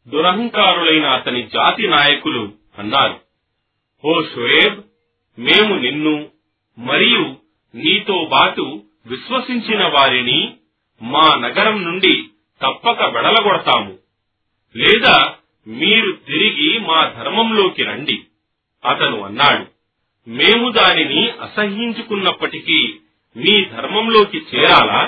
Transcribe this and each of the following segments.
దురహంకారులైన అతని జాతి నాయకులు అన్నారు ఓ షుయేబ్ మేము నిన్ను మరియు నీతో బాటు విశ్వసించిన వారిని మా నగరం నుండి తప్పక వెడలగొడతాము లేదా మీరు తిరిగి మా ధర్మంలోకి రండి అతను అన్నాడు మేము దానిని అసహ్యించుకున్నప్పటికీ మీ ధర్మంలోకి చేరాలా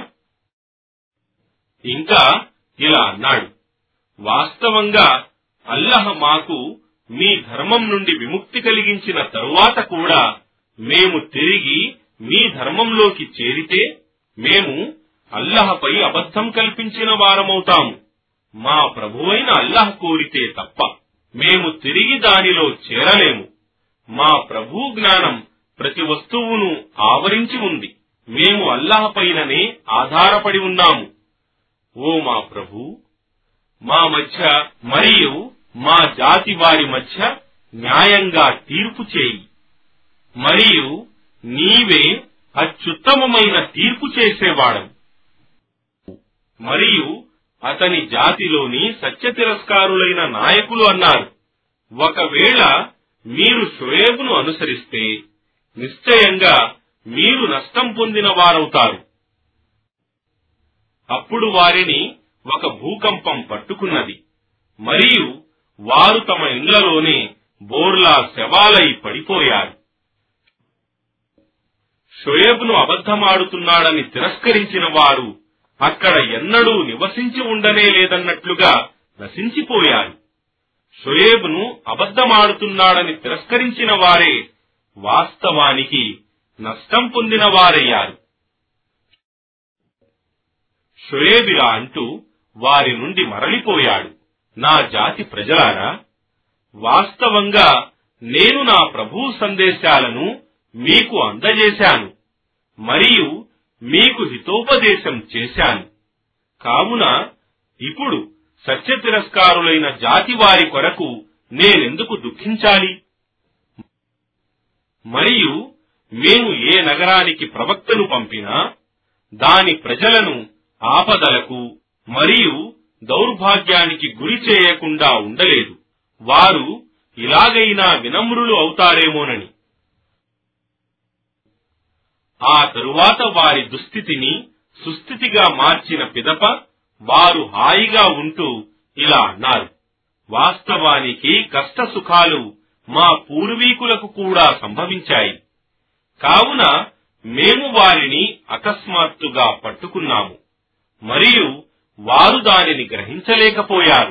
ఇంకా ఇలా అన్నాడు వాస్తవంగా అల్లహ మాకు మీ ధర్మం నుండి విముక్తి కలిగించిన తరువాత కూడా మేము తిరిగి మీ ధర్మంలోకి చేరితే మేము అల్లహపై అబద్ధం కల్పించిన వారమవుతాము మా ప్రభువైన అల్లహ కోరితే తప్ప మేము తిరిగి దానిలో చేరలేము మా ప్రభు జ్ఞానం ప్రతి వస్తువును ఆవరించి ఉంది మేము అల్లాహ పైననే ఆధారపడి ఉన్నాము ఓ మా ప్రభు మా మధ్య మరియు మా జాతి వారి మధ్య న్యాయంగా తీర్పు చేయి మరియు నీవే అత్యుత్తమమైన తీర్పు చేసేవాడవు మరియు అతని జాతిలోని సత్య తిరస్కారులైన నాయకులు అన్నారు ఒకవేళ మీరు షోయేబును అనుసరిస్తే నిశ్చయంగా మీరు నష్టం పొందిన వారవుతారు అప్పుడు వారిని ఒక భూకంపం పట్టుకున్నది మరియు వారు తమ ఇండ్లలోనే బోర్లా శవాలై పడిపోయారు షోయేబును అబద్ధమాడుతున్నాడని తిరస్కరించిన వారు అక్కడ ఎన్నడూ నివసించి ఉండనే లేదన్నట్లుగా నశించిపోయారు షొయేబును అబద్ధమాడుతున్నాడని తిరస్కరించిన వారే వాస్తవానికి నష్టం పొందిన వారయ్యారు షొయేబిలా అంటూ వారి నుండి మరలిపోయాడు నా జాతి ప్రజలారా వాస్తవంగా నేను నా ప్రభు సందేశాలను మీకు అందజేశాను మరియు మీకు హితోపదేశం చేశాను కావున ఇప్పుడు సత్య తిరస్కారులైన జాతి వారి కొరకు నేనెందుకు దుఃఖించాలి మరియు మేము ఏ నగరానికి ప్రవక్తను పంపినా దాని ప్రజలను ఆపదలకు మరియు దౌర్భాగ్యానికి గురి చేయకుండా ఉండలేదు వారు ఇలాగైనా వినమ్రులు అవుతారేమోనని ఆ తరువాత వారి దుస్థితిని సుస్థితిగా మార్చిన పిదప వారు హాయిగా ఉంటూ ఇలా అన్నారు వాస్తవానికి కష్ట సుఖాలు మా పూర్వీకులకు కూడా సంభవించాయి కావున మేము వారిని అకస్మాత్తుగా పట్టుకున్నాము మరియు వారు దానిని గ్రహించలేకపోయారు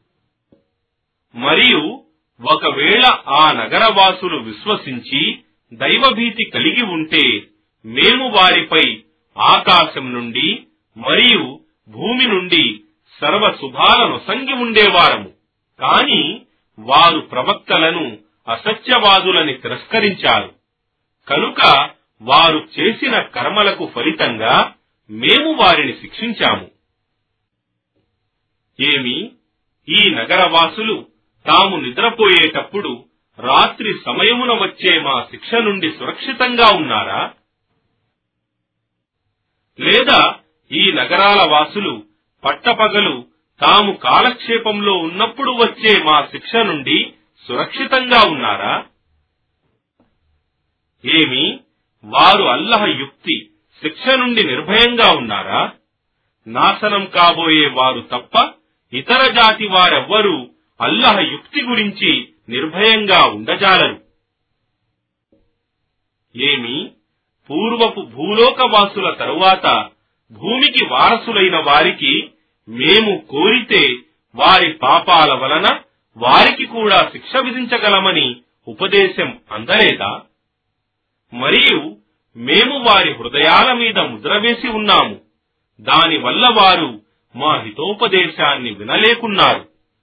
మరియు ఒకవేళ ఆ నగరవాసులు విశ్వసించి దైవభీతి కలిగి ఉంటే మేము వారిపై ఆకాశం నుండి మరియు భూమి నుండి సర్వ శుభాలను సంగి ఉండేవారము కాని వారు ప్రవక్తలను అసత్యవాదులని తిరస్కరించారు కనుక వారు చేసిన కర్మలకు ఫలితంగా మేము వారిని శిక్షించాము ఏమి ఈ నగరవాసులు తాము నిద్రపోయేటప్పుడు రాత్రి సమయమున వచ్చే మా శిక్ష నుండి సురక్షితంగా ఉన్నారా లేదా ఈ నగరాల వాసులు పట్టపగలు తాము కాలక్షేపంలో ఉన్నప్పుడు వచ్చే మా శిక్ష నుండి సురక్షితంగా ఉన్నారా ఏమి వారు అల్లహ యుక్తి శిక్ష నుండి నిర్భయంగా ఉన్నారా నాశనం కాబోయే వారు తప్ప ఇతర జాతి వారెవ్వరూ అల్లహ యుక్తి గురించి నిర్భయంగా ఉండజాలరు ఏమి పూర్వపు భూలోకవాసుల తరువాత భూమికి వారసులైన వారికి మేము కోరితే వారి పాపాల వలన వారికి కూడా శిక్ష విధించగలమని ఉపదేశం అందలేదా మరియు మేము వారి హృదయాల మీద ముద్ర వేసి ఉన్నాము దానివల్ల వారు మా హితోపదేశాన్ని వినలేకున్నారు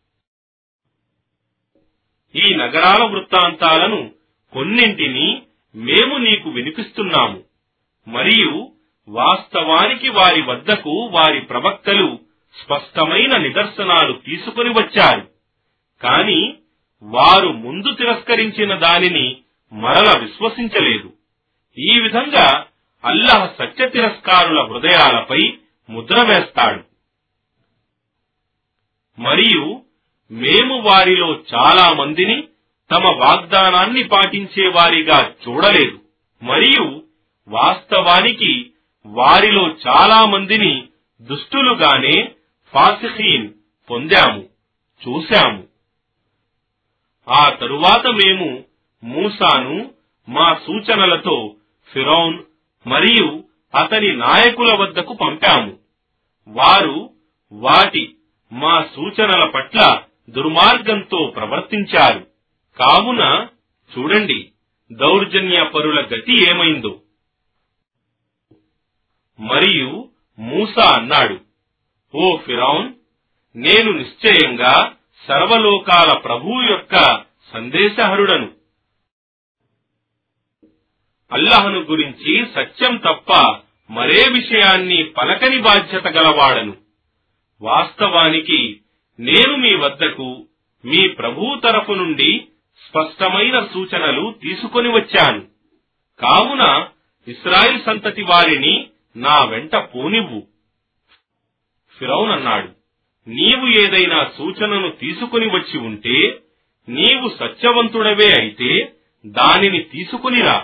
ఈ నగరాల వృత్తాంతాలను కొన్నింటిని మేము నీకు వినిపిస్తున్నాము మరియు వాస్తవానికి వారి వద్దకు వారి ప్రవక్తలు స్పష్టమైన నిదర్శనాలు తీసుకుని వచ్చారు కాని వారు ముందు తిరస్కరించిన దానిని మరల విశ్వసించలేదు ఈ విధంగా అల్లహ సత్య తిరస్కారుల హృదయాలపై ముద్ర వేస్తాడు మరియు మేము వారిలో చాలా మందిని తమ వాగ్దానాన్ని పాటించే వారిగా చూడలేదు మరియు వాస్తవానికి వారిలో చాలా మందిని దుష్టులుగానే ఫాసిహీన్ పొందాము చూశాము ఆ తరువాత మేము మూసాను మా సూచనలతో ఫిరౌన్ మరియు అతని నాయకుల వద్దకు పంపాము వారు వాటి మా సూచనల పట్ల దుర్మార్గంతో ప్రవర్తించారు కావున చూడండి దౌర్జన్య పరుల గతి ఏమైందో మరియు మూసా అన్నాడు ఓ ఫిరౌన్ నేను నిశ్చయంగా సర్వలోకాల ప్రభువు యొక్క సందేశహరుడను అల్లహను గురించి సత్యం తప్ప మరే విషయాన్ని పలకని బాధ్యత గలవాడను వాస్తవానికి నేను మీ వద్దకు మీ ప్రభువు తరఫు నుండి స్పష్టమైన సూచనలు తీసుకొని వచ్చాను కావున ఇస్రాయిల్ సంతతి వారిని నా వెంట పోనివ్వు ఫిరౌన్ అన్నాడు నీవు ఏదైనా సూచనను తీసుకుని వచ్చి ఉంటే నీవు సత్యవంతుడవే అయితే దానిని తీసుకునిరా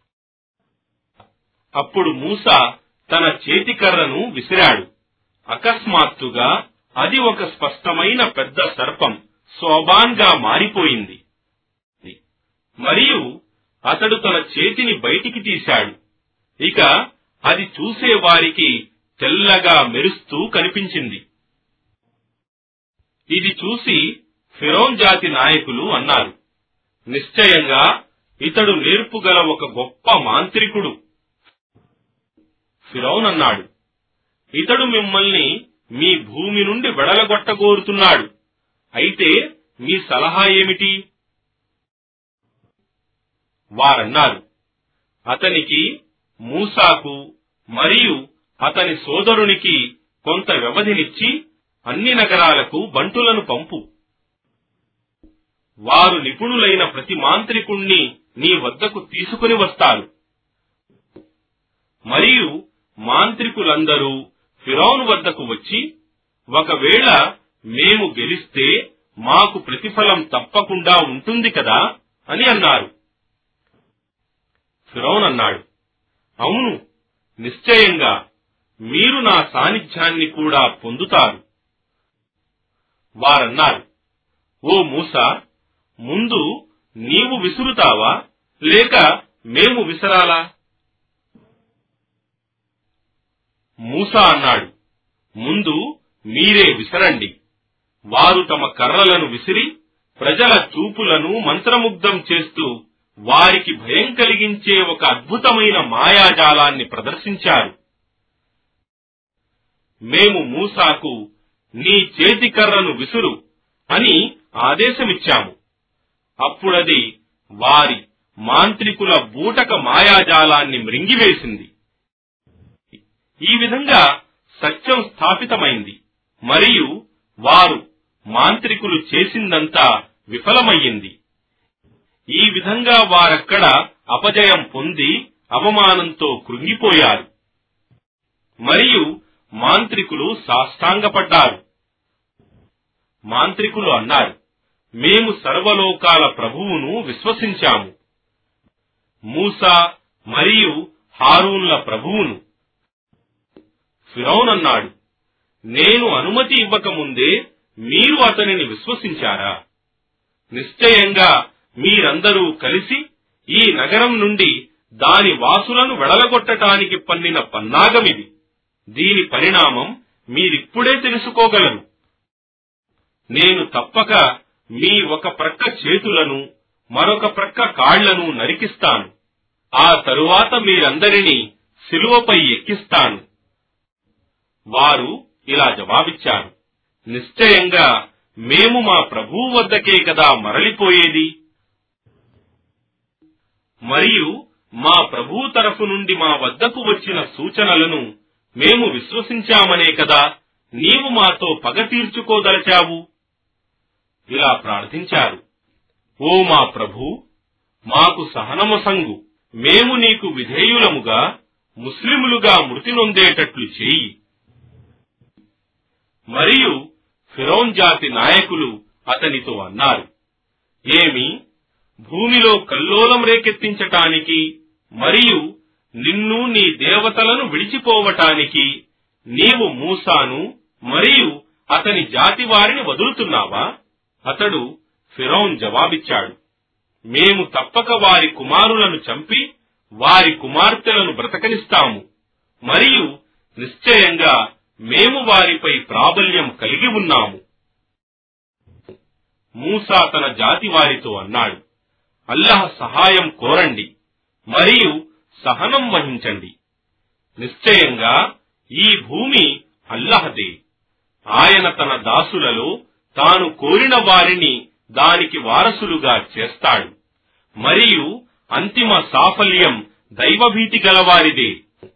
అప్పుడు మూస తన చేతికర్రను విసిరాడు అకస్మాత్తుగా అది ఒక స్పష్టమైన పెద్ద సర్పం శోభాన్గా మారిపోయింది మరియు అతడు తన చేతిని బయటికి తీశాడు ఇక అది చూసే వారికి తెల్లగా మెరుస్తూ కనిపించింది ఇది చూసి ఫిరోన్ జాతి నాయకులు అన్నారు నిశ్చయంగా ఇతడు నేర్పుగల ఒక గొప్ప మాంత్రికుడు ఫిరౌన్ అన్నాడు ఇతడు మిమ్మల్ని మీ భూమి నుండి వెడలగొట్టగోరుతున్నాడు అయితే మీ సలహా ఏమిటి వారన్నారు అతనికి మూసాకు మరియు అతని సోదరునికి కొంత వ్యవధినిచ్చి అన్ని నగరాలకు బంటులను పంపు వారు నిపుణులైన ప్రతి మాంత్రికుణ్ణి నీ వద్దకు తీసుకుని వస్తారు మరియు మాంత్రికులందరూ ఫిరౌన్ వద్దకు వచ్చి ఒకవేళ మేము గెలిస్తే మాకు ప్రతిఫలం తప్పకుండా ఉంటుంది కదా అని అన్నారు ఫిరౌన్ అన్నాడు అవును నిశ్చయంగా మీరు నా సాన్నిధ్యాన్ని కూడా పొందుతారు వారన్నారు ఓ మూస ముందు నీవు విసురుతావా లేక మేము విసరాలా మూసా అన్నాడు ముందు మీరే విసరండి వారు తమ కర్రలను విసిరి ప్రజల చూపులను మంత్రముగ్ధం చేస్తూ వారికి భయం కలిగించే ఒక అద్భుతమైన మాయాజాలాన్ని ప్రదర్శించారు మేము మూసాకు నీ చేతి కర్రను విసురు అని ఆదేశమిచ్చాము అప్పుడది వారి మాంత్రికుల బూటక మాయాజాలాన్ని మృంగివేసింది ఈ విధంగా సత్యం స్థాపితమైంది మరియు వారు మాంత్రికులు చేసిందంతా విఫలమయ్యింది ఈ విధంగా వారక్కడ అపజయం పొంది అవమానంతో కృంగిపోయారు మరియు మాంత్రికులు సాష్టాంగపడ్డారు మాంత్రికులు అన్నారు మేము సర్వలోకాల ప్రభువును విశ్వసించాము మూసా మరియు హారూన్ల ప్రభువును ఫిరౌన్ అన్నాడు నేను అనుమతి ఇవ్వకముందే మీరు అతనిని విశ్వసించారా నిశ్చయంగా మీరందరూ కలిసి ఈ నగరం నుండి దాని వాసులను వెడలగొట్టటానికి పన్నిన పన్నాగమిది దీని పరిణామం మీరిప్పుడే తెలుసుకోగలరు నేను తప్పక మీ ఒక ప్రక్క చేతులను మరొక ప్రక్క కాళ్లను నరికిస్తాను ఆ తరువాత మీరందరినీ శిలువపై ఎక్కిస్తాను వారు ఇలా జవాబిచ్చారు నిశ్చయంగా మేము మా ప్రభువు వద్దకే కదా మరలిపోయేది మరియు మా ప్రభువు తరఫు నుండి మా వద్దకు వచ్చిన సూచనలను మేము విశ్వసించామనే కదా నీవు మాతో పగ తీర్చుకోదలచావు ఇలా ప్రార్థించారు ఓ మా ప్రభు మాకు సహనమసంగు మేము నీకు విధేయులముగా ముస్లిములుగా మృతి నొందేటట్లు చేయి మరియు ఫిరౌన్ జాతి నాయకులు అతనితో అన్నారు ఏమి భూమిలో కల్లోలం రేకెత్తించటానికి మరియు నిన్ను నీ దేవతలను విడిచిపోవటానికి నీవు మూసాను మరియు అతని జాతి వారిని వదులుతున్నావా అతడు ఫిరౌన్ జవాబిచ్చాడు మేము తప్పక వారి కుమారులను చంపి వారి కుమార్తెలను బ్రతకనిస్తాము మరియు నిశ్చయంగా మేము వారిపై ప్రాబల్యం కలిగి ఉన్నాము మూసా తన జాతి వారితో అన్నాడు అల్లహ సహాయం కోరండి మరియు సహనం వహించండి నిశ్చయంగా ఈ భూమి అల్లహదే ఆయన తన దాసులలో తాను కోరిన వారిని దానికి వారసులుగా చేస్తాడు మరియు అంతిమ సాఫల్యం దైవభీతి గలవారిదే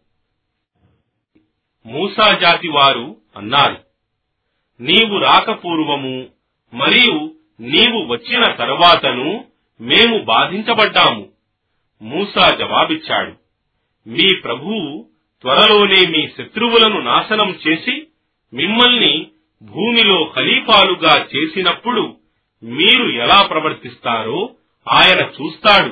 మూసా జాతి వారు అన్నారు నీవు రాకపూర్వము మరియు నీవు వచ్చిన తరువాతను మేము బాధించబడ్డాము మూసా జవాబిచ్చాడు మీ ప్రభువు త్వరలోనే మీ శత్రువులను నాశనం చేసి మిమ్మల్ని భూమిలో ఖలీఫాలుగా చేసినప్పుడు మీరు ఎలా ప్రవర్తిస్తారో ఆయన చూస్తాడు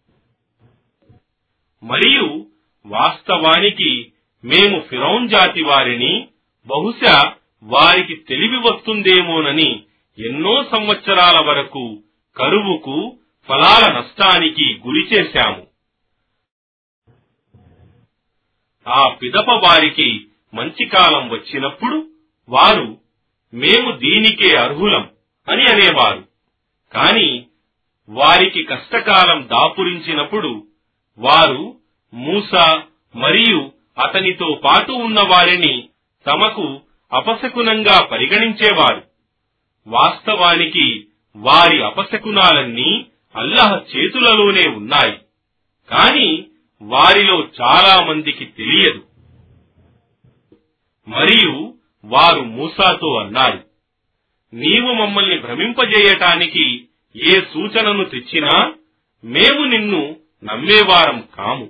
మరియు వాస్తవానికి మేము ఫిరౌన్ జాతి వారిని బహుశా వారికి తెలివి వస్తుందేమోనని ఎన్నో సంవత్సరాల వరకు కరువుకు ఫలాల నష్టానికి గురి చేశాము ఆ పిదప వారికి మంచి కాలం వచ్చినప్పుడు వారు మేము దీనికే అర్హులం అని అనేవారు కాని వారికి కష్టకాలం దాపురించినప్పుడు వారు మూస మరియు అతనితో పాటు ఉన్న వారిని తమకు అపశకునంగా పరిగణించేవారు వాస్తవానికి వారి అపశకునాలన్నీ అల్లహ చేతులలోనే ఉన్నాయి కాని వారిలో చాలా మందికి తెలియదు మరియు వారు మూసాతో అన్నారు నీవు మమ్మల్ని భ్రమింపజేయటానికి ఏ సూచనను తెచ్చినా మేము నిన్ను నమ్మేవారం కాము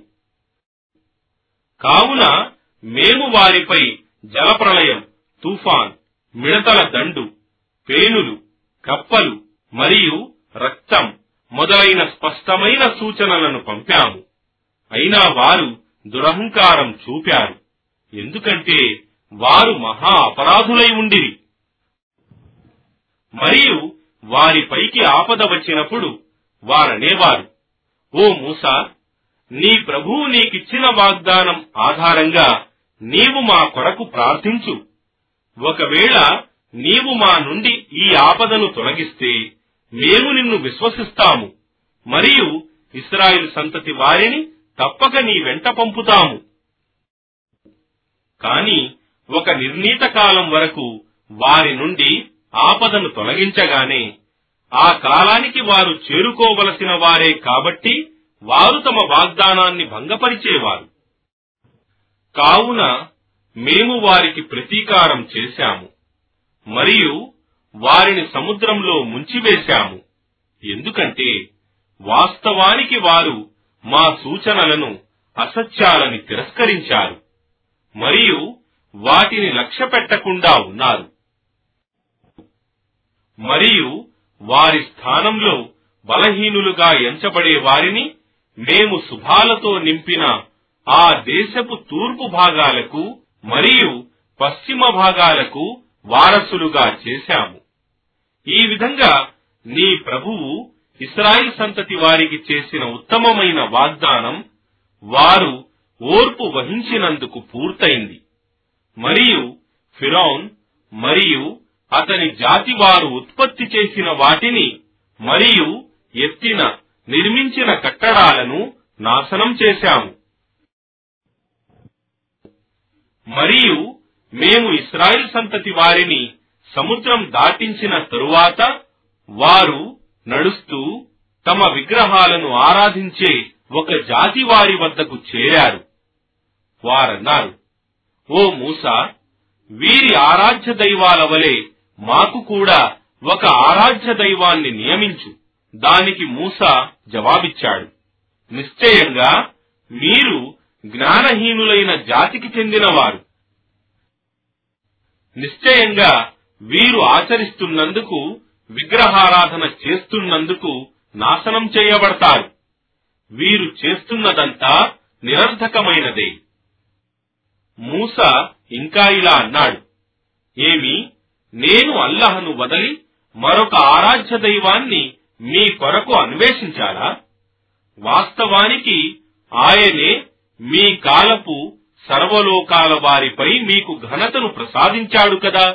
కావున మేము వారిపై జలప్రళయం తుఫాన్ మిడతల దండు పేనులు కప్పలు మరియు రక్తం మొదలైన స్పష్టమైన సూచనలను పంపాము అయినా వారు దురహంకారం చూపారు ఎందుకంటే వారు మహా అపరాధులై ఉండిరి మరియు వారిపైకి ఆపద వచ్చినప్పుడు వారనేవారు ఓ మూసా నీ ప్రభువు నీకిచ్చిన వాగ్దానం ఆధారంగా నీవు మా కొరకు ప్రార్థించు ఒకవేళ నీవు మా నుండి ఈ ఆపదను తొలగిస్తే మేము నిన్ను విశ్వసిస్తాము మరియు ఇస్రాయిల్ సంతతి వారిని తప్పక నీ వెంట పంపుతాము కాని ఒక నిర్ణీత కాలం వరకు వారి నుండి ఆపదను తొలగించగానే ఆ కాలానికి వారు చేరుకోవలసిన వారే కాబట్టి వారు తమ వాగ్దానాన్ని భంగపరిచేవారు కావున మేము వారికి ప్రతీకారం చేశాము మరియు వారిని సముద్రంలో ముంచివేశాము ఎందుకంటే వాస్తవానికి వారు మా సూచనలను అసత్యాలని తిరస్కరించారు మరియు వాటిని లక్ష్య పెట్టకుండా ఉన్నారు మరియు వారి స్థానంలో బలహీనులుగా ఎంచబడే వారిని మేము శుభాలతో నింపిన ఆ దేశపు తూర్పు భాగాలకు మరియు పశ్చిమ భాగాలకు వారసులుగా చేశాము ఈ విధంగా నీ ప్రభువు ఇస్రాయిల్ సంతతి వారికి చేసిన ఉత్తమమైన వాగ్దానం వారు ఓర్పు వహించినందుకు పూర్తయింది మరియు ఫిరౌన్ మరియు అతని జాతి వారు ఉత్పత్తి చేసిన వాటిని మరియు ఎత్తిన నిర్మించిన కట్టడాలను నాశనం చేశాము మరియు మేము ఇస్రాయిల్ సంతతి వారిని సముద్రం దాటించిన తరువాత వారు నడుస్తూ తమ విగ్రహాలను ఆరాధించే ఒక జాతి వారి వద్దకు చేరారు వారన్నారు ఓ మూసా వీరి ఆరాధ్య దైవాల వలె మాకు కూడా ఒక ఆరాధ్య దైవాన్ని నియమించు దానికి మూస జవాబిచ్చాడు నిశ్చయంగా మీరు జ్ఞానహీనులైన జాతికి చెందినవారు నిశ్చయంగా వీరు ఆచరిస్తున్నందుకు విగ్రహారాధన చేస్తున్నందుకు నాశనం చేయబడతారు వీరు చేస్తున్నదంతా నిరర్ధకమైనదే మూస ఇంకా ఇలా అన్నాడు ఏమి నేను అల్లహను వదలి మరొక ఆరాధ్య దైవాన్ని మీ కొరకు అన్వేషించాలా వాస్తవానికి ఆయనే మీ కాలపు సర్వలోకాల వారిపై మీకు ఘనతను ప్రసాదించాడు కదా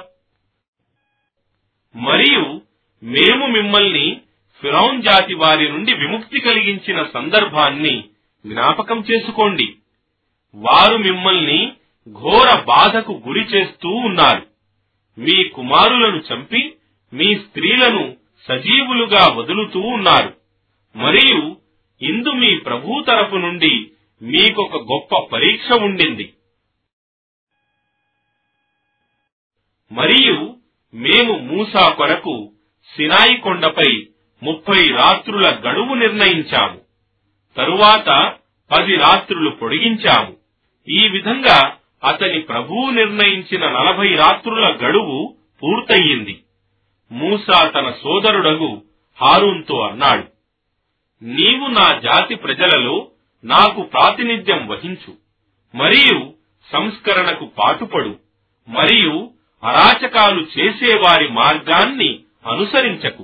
మరియు మేము మిమ్మల్ని ఫిరౌన్ జాతి వారి నుండి విముక్తి కలిగించిన సందర్భాన్ని జ్ఞాపకం చేసుకోండి వారు మిమ్మల్ని ఘోర బాధకు గురి చేస్తూ ఉన్నారు మీ కుమారులను చంపి మీ స్త్రీలను సజీవులుగా వదులుతూ ఉన్నారు మరియు ఇందు మీ ప్రభు తరపు నుండి మీకొక గొప్ప పరీక్ష ఉండింది మరియు మేము మూసా కొరకు సినాయి కొండపై ముప్పై రాత్రుల గడువు నిర్ణయించాము తరువాత పది రాత్రులు పొడిగించాము ఈ విధంగా అతని ప్రభువు నిర్ణయించిన నలభై రాత్రుల గడువు పూర్తయింది మూసా తన సోదరుడగు హారూన్తో అన్నాడు నీవు నా జాతి ప్రజలలో నాకు ప్రాతినిధ్యం వహించు మరియు సంస్కరణకు పాటుపడు మరియు అరాచకాలు చేసేవారి మార్గాన్ని అనుసరించకు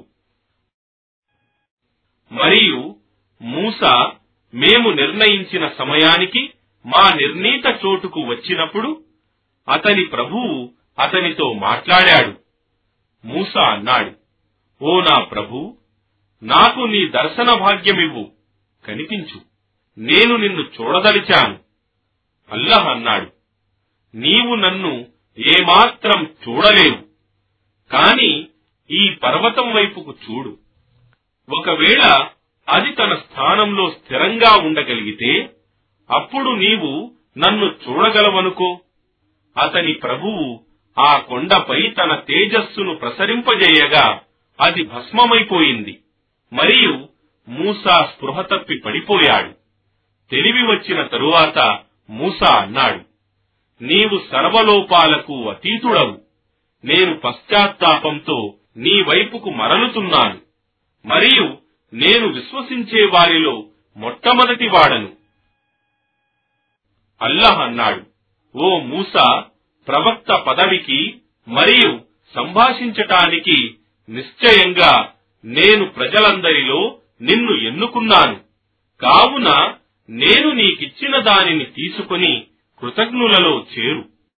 మరియు మూస మేము నిర్ణయించిన సమయానికి మా నిర్ణీత చోటుకు వచ్చినప్పుడు అతని ప్రభువు అతనితో మాట్లాడాడు మూస అన్నాడు ఓ నా ప్రభు నాకు నీ దర్శన భాగ్యమివ్వు కనిపించు నేను నిన్ను చూడదలిచాను అల్లహ అన్నాడు నీవు నన్ను ఏమాత్రం చూడలేవు కాని ఈ పర్వతం వైపుకు చూడు ఒకవేళ అది తన స్థానంలో స్థిరంగా ఉండగలిగితే అప్పుడు నీవు నన్ను చూడగలవనుకో అతని ప్రభువు ఆ కొండపై తన తేజస్సును ప్రసరింపజేయగా అది భస్మమైపోయింది మరియు మూసా స్పృహ తప్పి పడిపోయాడు తెలివి వచ్చిన తరువాత మూసా అన్నాడు నీవు సర్వలోపాలకు అతీతుడవు నేను పశ్చాత్తాపంతో నీ వైపుకు మరలుతున్నాను మరియు నేను విశ్వసించే వారిలో మొట్టమొదటి వాడను అల్లహ్ అన్నాడు ఓ మూసా ప్రవక్త పదవికి మరియు సంభాషించటానికి నిశ్చయంగా నేను ప్రజలందరిలో నిన్ను ఎన్నుకున్నాను కావున నేను నీకిచ్చిన దానిని తీసుకుని కృతజ్ఞులలో చేరు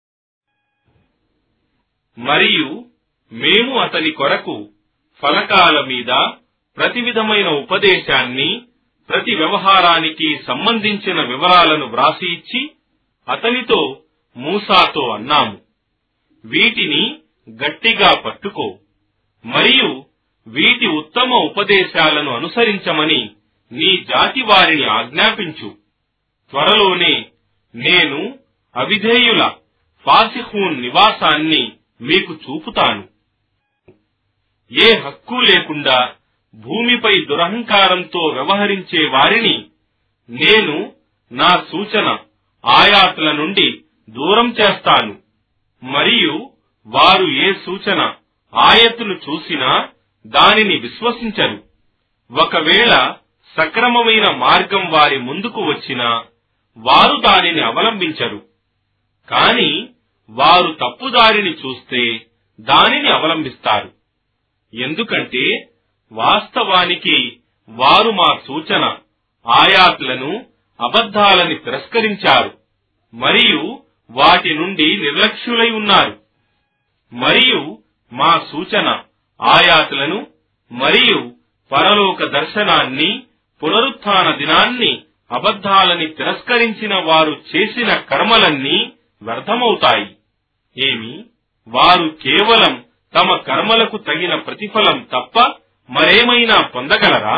మరియు మేము అతని కొరకు ఫలకాల మీద ప్రతి విధమైన ఉపదేశాన్ని ప్రతి వ్యవహారానికి సంబంధించిన వివరాలను వ్రాసి ఇచ్చి అతనితో మూసాతో అన్నాము వీటిని గట్టిగా పట్టుకో మరియు వీటి ఉత్తమ ఉపదేశాలను అనుసరించమని నీ జాతి వారిని ఆజ్ఞాపించు త్వరలోనే నేను అవిధేయుల ఫాసిహూన్ నివాసాన్ని మీకు చూపుతాను ఏ హక్కు లేకుండా భూమిపై దురహంకారంతో వ్యవహరించే వారిని నేను నా సూచన ఆయాతుల నుండి దూరం చేస్తాను మరియు వారు ఏ సూచన ఆయత్తును చూసినా దానిని విశ్వసించరు ఒకవేళ సక్రమమైన మార్గం వారి ముందుకు వచ్చినా వారు దానిని అవలంబించరు కాని వారు తప్పుదారిని చూస్తే దానిని అవలంబిస్తారు ఎందుకంటే వాస్తవానికి వారు మా సూచన ఆయాత్లను అబద్ధాలని తిరస్కరించారు మరియు వాటి నుండి నిర్లక్ష్యులై ఉన్నారు మరియు మా సూచన ఆయాతులను మరియు పరలోక దర్శనాన్ని పునరుత్థాన దినాన్ని అబద్ధాలని తిరస్కరించిన వారు చేసిన కర్మలన్నీ వ్యర్థమవుతాయి ఏమి వారు కేవలం తమ కర్మలకు తగిన ప్రతిఫలం తప్ప మరేమైనా పొందగలరా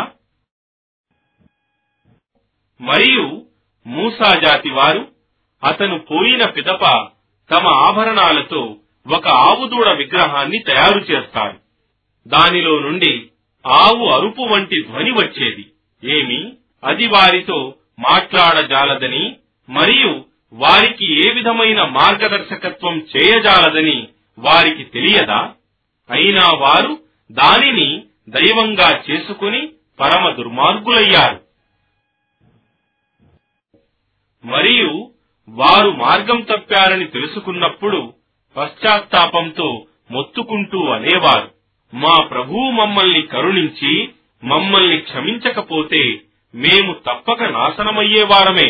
మరియు మూసా జాతి వారు అతను పోయిన పిదప తమ ఆభరణాలతో ఒక ఆవుదూడ విగ్రహాన్ని తయారు చేస్తారు దానిలో నుండి ఆవు అరుపు వంటి ధ్వని వచ్చేది ఏమి అది వారితో మాట్లాడజాలదని మరియు వారికి ఏ విధమైన మార్గదర్శకత్వం చేయజాలదని వారికి తెలియదా అయినా వారు దానిని దైవంగా చేసుకుని పరమ దుర్మార్గులయ్యారు మరియు వారు మార్గం తప్పారని తెలుసుకున్నప్పుడు పశ్చాత్తాపంతో మొత్తుకుంటూ అనేవారు మా ప్రభువు మమ్మల్ని కరుణించి మమ్మల్ని క్షమించకపోతే మేము తప్పక నాశనమయ్యేవారమే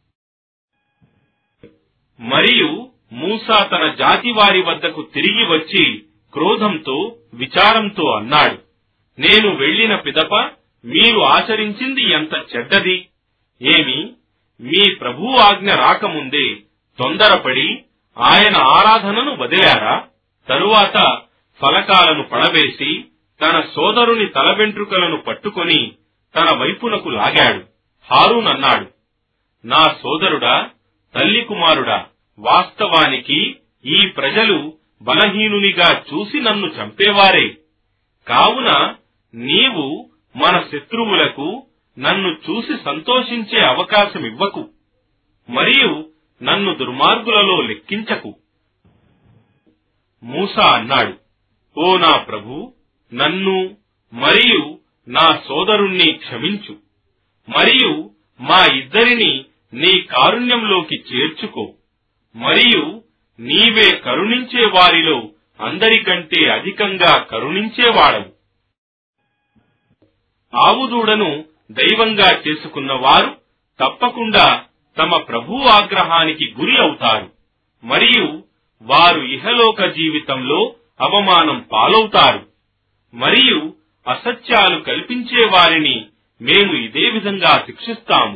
మరియు మూసా తన జాతి వారి వద్దకు తిరిగి వచ్చి క్రోధంతో విచారంతో అన్నాడు నేను వెళ్లిన పిదప మీరు ఆచరించింది ఎంత చెడ్డది ఏమి మీ ప్రభు ఆజ్ఞ రాకముందే తొందరపడి ఆయన ఆరాధనను వదిలారా తరువాత ఫలకాలను పడవేసి తన సోదరుని తల వెంట్రుకలను పట్టుకొని తన వైపునకు లాగాడు హారూన్ అన్నాడు నా సోదరుడా తల్లి కుమారుడా వాస్తవానికి ఈ ప్రజలు బలహీనునిగా చూసి నన్ను చంపేవారే కావున నీవు మన శత్రువులకు నన్ను చూసి సంతోషించే అవకాశమివ్వకు మరియు నన్ను దుర్మార్గులలో లెక్కించకు మూసా అన్నాడు ఓ నా ప్రభు నన్ను మరియు నా సోదరుణ్ణి క్షమించు మరియు మా ఇద్దరిని నీ కారుణ్యంలోకి చేర్చుకో మరియు నీవే కరుణించే వారిలో అందరికంటే అధికంగా కరుణించేవాడవు ఆవుదూడను దైవంగా చేసుకున్న వారు తప్పకుండా తమ ప్రభు ఆగ్రహానికి గురి అవుతారు మరియు వారు ఇహలోక జీవితంలో అవమానం పాలవుతారు మరియు అసత్యాలు కల్పించే వారిని మేము ఇదే విధంగా శిక్షిస్తాము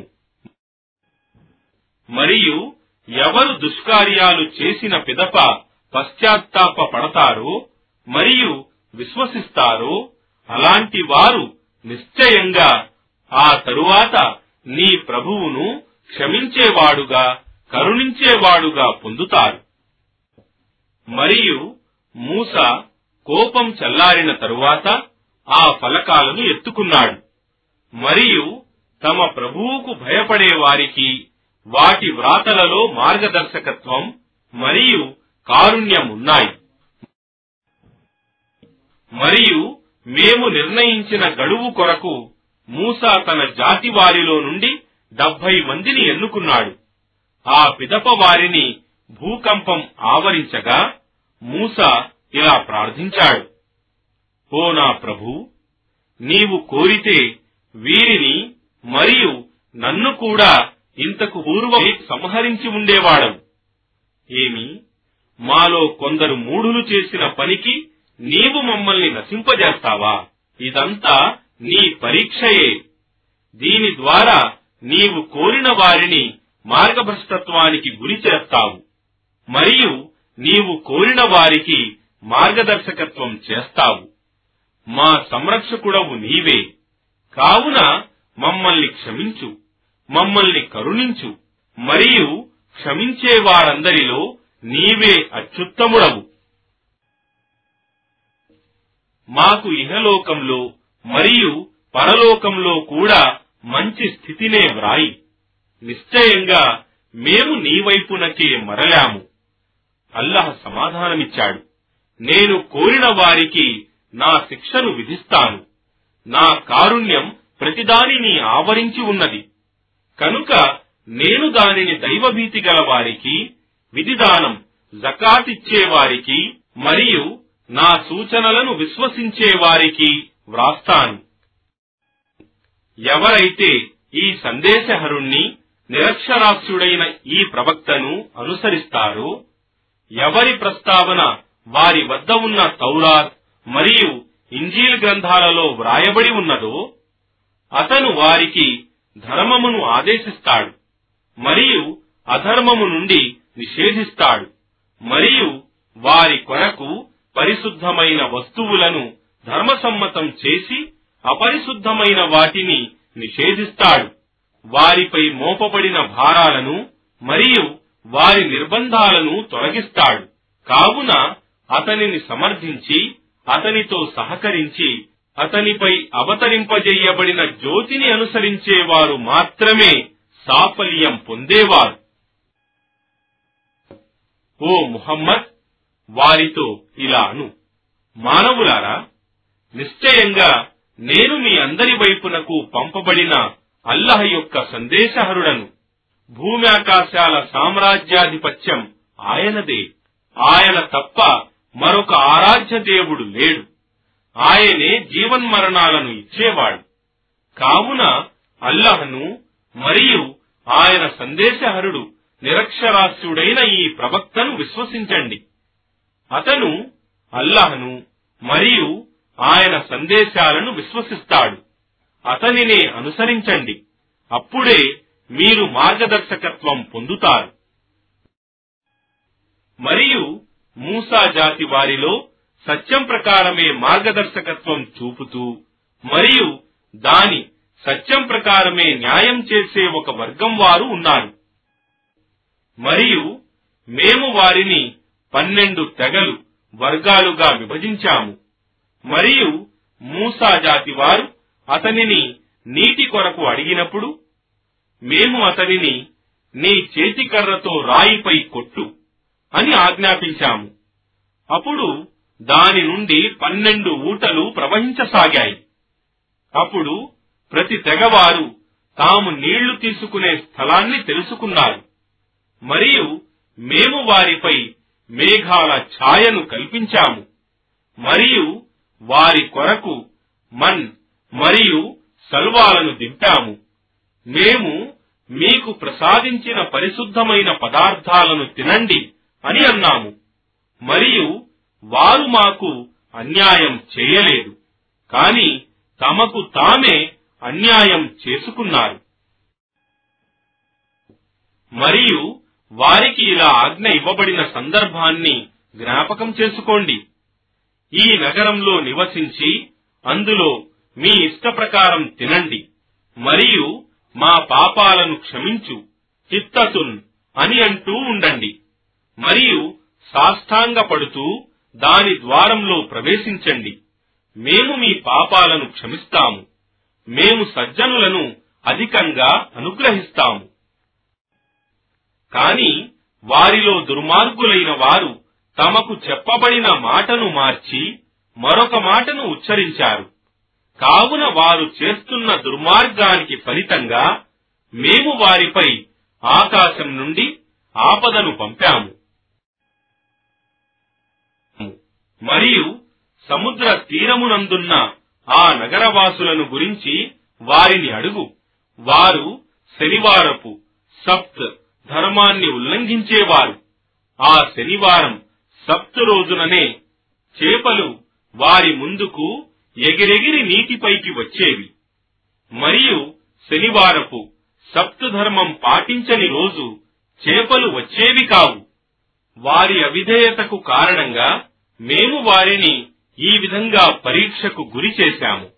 మరియు ఎవరు దుష్కార్యాలు చేసిన పిదప పశ్చాత్తాప పడతారో మరియు విశ్వసిస్తారో అలాంటి వారు నిశ్చయంగా ఆ తరువాత నీ ప్రభువును క్షమించేవాడుగా కరుణించేవాడుగా పొందుతారు మరియు మూస కోపం చల్లారిన తరువాత ఆ ఫలకాలను ఎత్తుకున్నాడు మరియు తమ ప్రభువుకు భయపడే వారికి వాటి వ్రాతలలో మార్గదర్శకత్వం మరియు కారుణ్యం ఉన్నాయి మరియు మేము నిర్ణయించిన గడువు కొరకు మూసా తన జాతి వారిలో నుండి డెబ్బై మందిని ఎన్నుకున్నాడు ఆ పిదప వారిని భూకంపం ఆవరించగా మూస ఇలా ప్రార్థించాడు ఓ నా ప్రభు నీవు కోరితే వీరిని మరియు నన్ను కూడా ఇంతకు పూర్వం సంహరించి ఉండేవాడవు ఏమి మాలో కొందరు మూఢులు చేసిన పనికి నీవు మమ్మల్ని నశింపజేస్తావా ఇదంతా నీ పరీక్షయే దీని ద్వారా నీవు కోరిన వారిని మార్గభ్రష్టత్వానికి గురి చేస్తావు మరియు నీవు కోరిన వారికి మార్గదర్శకత్వం చేస్తావు మా సంరక్షకుడవు నీవే కావున మమ్మల్ని క్షమించు మమ్మల్ని కరుణించు మరియు క్షమించే వారందరిలో నీవే అత్యుత్తముడవు మాకు ఇహలోకంలో మరియు పరలోకంలో కూడా మంచి స్థితినే వ్రాయి నిశ్చయంగా మేము నీ వైపునకే మరలాము అల్లహ సమాధానమిచ్చాడు నేను కోరిన వారికి నా శిక్షను విధిస్తాను నా కారుణ్యం ప్రతిదానిని ఆవరించి ఉన్నది కనుక నేను దానిని దైవభీతి గల వారికి విధిదానం జకాతిచ్చే వారికి మరియు నా సూచనలను విశ్వసించే వారికి వ్రాస్తాను ఎవరైతే ఈ సందేశహరుణ్ణి నిరక్షరాస్యుడైన ఈ ప్రవక్తను అనుసరిస్తారో ఎవరి ప్రస్తావన వారి వద్ద ఉన్న తౌరాత్ మరియు ఇంజీల్ గ్రంథాలలో వ్రాయబడి ఉన్నదో అతను వారికి ధర్మమును ఆదేశిస్తాడు మరియు అధర్మము నుండి నిషేధిస్తాడు మరియు వారి కొరకు పరిశుద్ధమైన వస్తువులను ధర్మసమ్మతం చేసి అపరిశుద్ధమైన వాటిని నిషేధిస్తాడు వారిపై మోపబడిన భారాలను మరియు వారి నిర్బంధాలను తొలగిస్తాడు కావున అతనిని సమర్థించి అతనితో సహకరించి అతనిపై అవతరింపజేయబడిన జ్యోతిని అనుసరించేవారు మాత్రమే సాఫల్యం పొందేవారు ఓ ముహమ్మద్ వారితో ఇలా అను మానవులారా నిశ్చయంగా నేను మీ అందరి వైపునకు పంపబడిన అల్లహ యొక్క సందేశహరుడను భూమి ఆకాశాల సామ్రాజ్యాధిపత్యం ఆయనదే ఆయన తప్ప మరొక ఆరాధ్య దేవుడు లేడు ఆయనే జీవన్మరణాలను ఇచ్చేవాడు కావున అల్లహను మరియు ఆయన సందేశహరుడు నిరక్షరాస్యుడైన ఈ ప్రవక్తను విశ్వసించండి అతను అల్లహను మరియు ఆయన సందేశాలను విశ్వసిస్తాడు అతనినే అనుసరించండి అప్పుడే మీరు మార్గదర్శకత్వం పొందుతారు మరియు మూసా జాతి వారిలో సత్యం ప్రకారమే మార్గదర్శకత్వం చూపుతూ మరియు దాని సత్యం ప్రకారమే న్యాయం చేసే ఒక వర్గం వారు ఉన్నారు మరియు మేము వారిని పన్నెండు తెగలు వర్గాలుగా విభజించాము మరియు మూసా జాతి వారు అతనిని నీటి కొరకు అడిగినప్పుడు మేము అతనిని నీ చేతికర్రతో రాయిపై కొట్టు అని ఆజ్ఞాపించాము అప్పుడు దాని నుండి పన్నెండు ఊటలు ప్రవహించసాగాయి అప్పుడు ప్రతి తెగవారు తాము నీళ్లు తీసుకునే స్థలాన్ని తెలుసుకున్నారు మరియు మేము వారిపై మేఘాల ఛాయను కల్పించాము మరియు వారి కొరకు మన్ మరియు సల్వాలను దింపాము మేము మీకు ప్రసాదించిన పరిశుద్ధమైన పదార్థాలను తినండి అని అన్నాము మరియు వారు మాకు అన్యాయం చేయలేదు కాని తమకు తామే అన్యాయం చేసుకున్నారు మరియు వారికి ఇలా ఆజ్ఞ ఇవ్వబడిన సందర్భాన్ని జ్ఞాపకం చేసుకోండి ఈ నగరంలో నివసించి అందులో మీ ఇష్ట ప్రకారం తినండి మరియు మా పాపాలను క్షమించు చిత్తతున్ అని అంటూ ఉండండి మరియు సాష్టాంగపడుతూ దాని ద్వారంలో ప్రవేశించండి మేము మీ పాపాలను క్షమిస్తాము మేము సజ్జనులను అధికంగా అనుగ్రహిస్తాము కాని వారిలో దుర్మార్గులైన వారు తమకు చెప్పబడిన మాటను మార్చి మరొక మాటను ఉచ్చరించారు కావున వారు చేస్తున్న దుర్మార్గానికి ఫలితంగా మేము వారిపై ఆకాశం నుండి ఆపదను పంపాము మరియు సముద్ర తీరమునందున్న ఆ నగరవాసులను గురించి వారిని అడుగు వారు శనివారపు సప్త్ ధర్మాన్ని ఉల్లంఘించేవారు ఆ శనివారం సప్తు రోజుననే చేపలు వారి ముందుకు ఎగిరెగిరి నీటిపైకి వచ్చేవి మరియు శనివారపు సప్తు ధర్మం పాటించని రోజు చేపలు వచ్చేవి కావు వారి అవిధేయతకు కారణంగా మేము వారిని ఈ విధంగా పరీక్షకు గురి చేశాము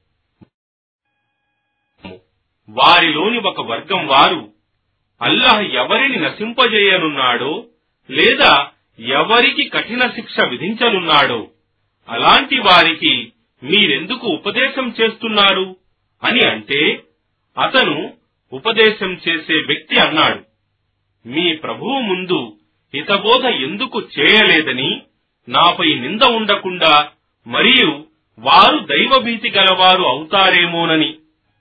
వారిలోని ఒక వర్గం వారు అల్లాహ్ ఎవరిని నశింపజేయనున్నాడో లేదా ఎవరికి కఠిన శిక్ష విధించనున్నాడో అలాంటి వారికి మీరెందుకు ఉపదేశం చేస్తున్నారు అని అంటే అతను ఉపదేశం చేసే వ్యక్తి అన్నాడు మీ ప్రభువు ముందు హితబోధ ఎందుకు చేయలేదని నాపై నింద ఉండకుండా మరియు వారు దైవభీతి గలవారు అవుతారేమోనని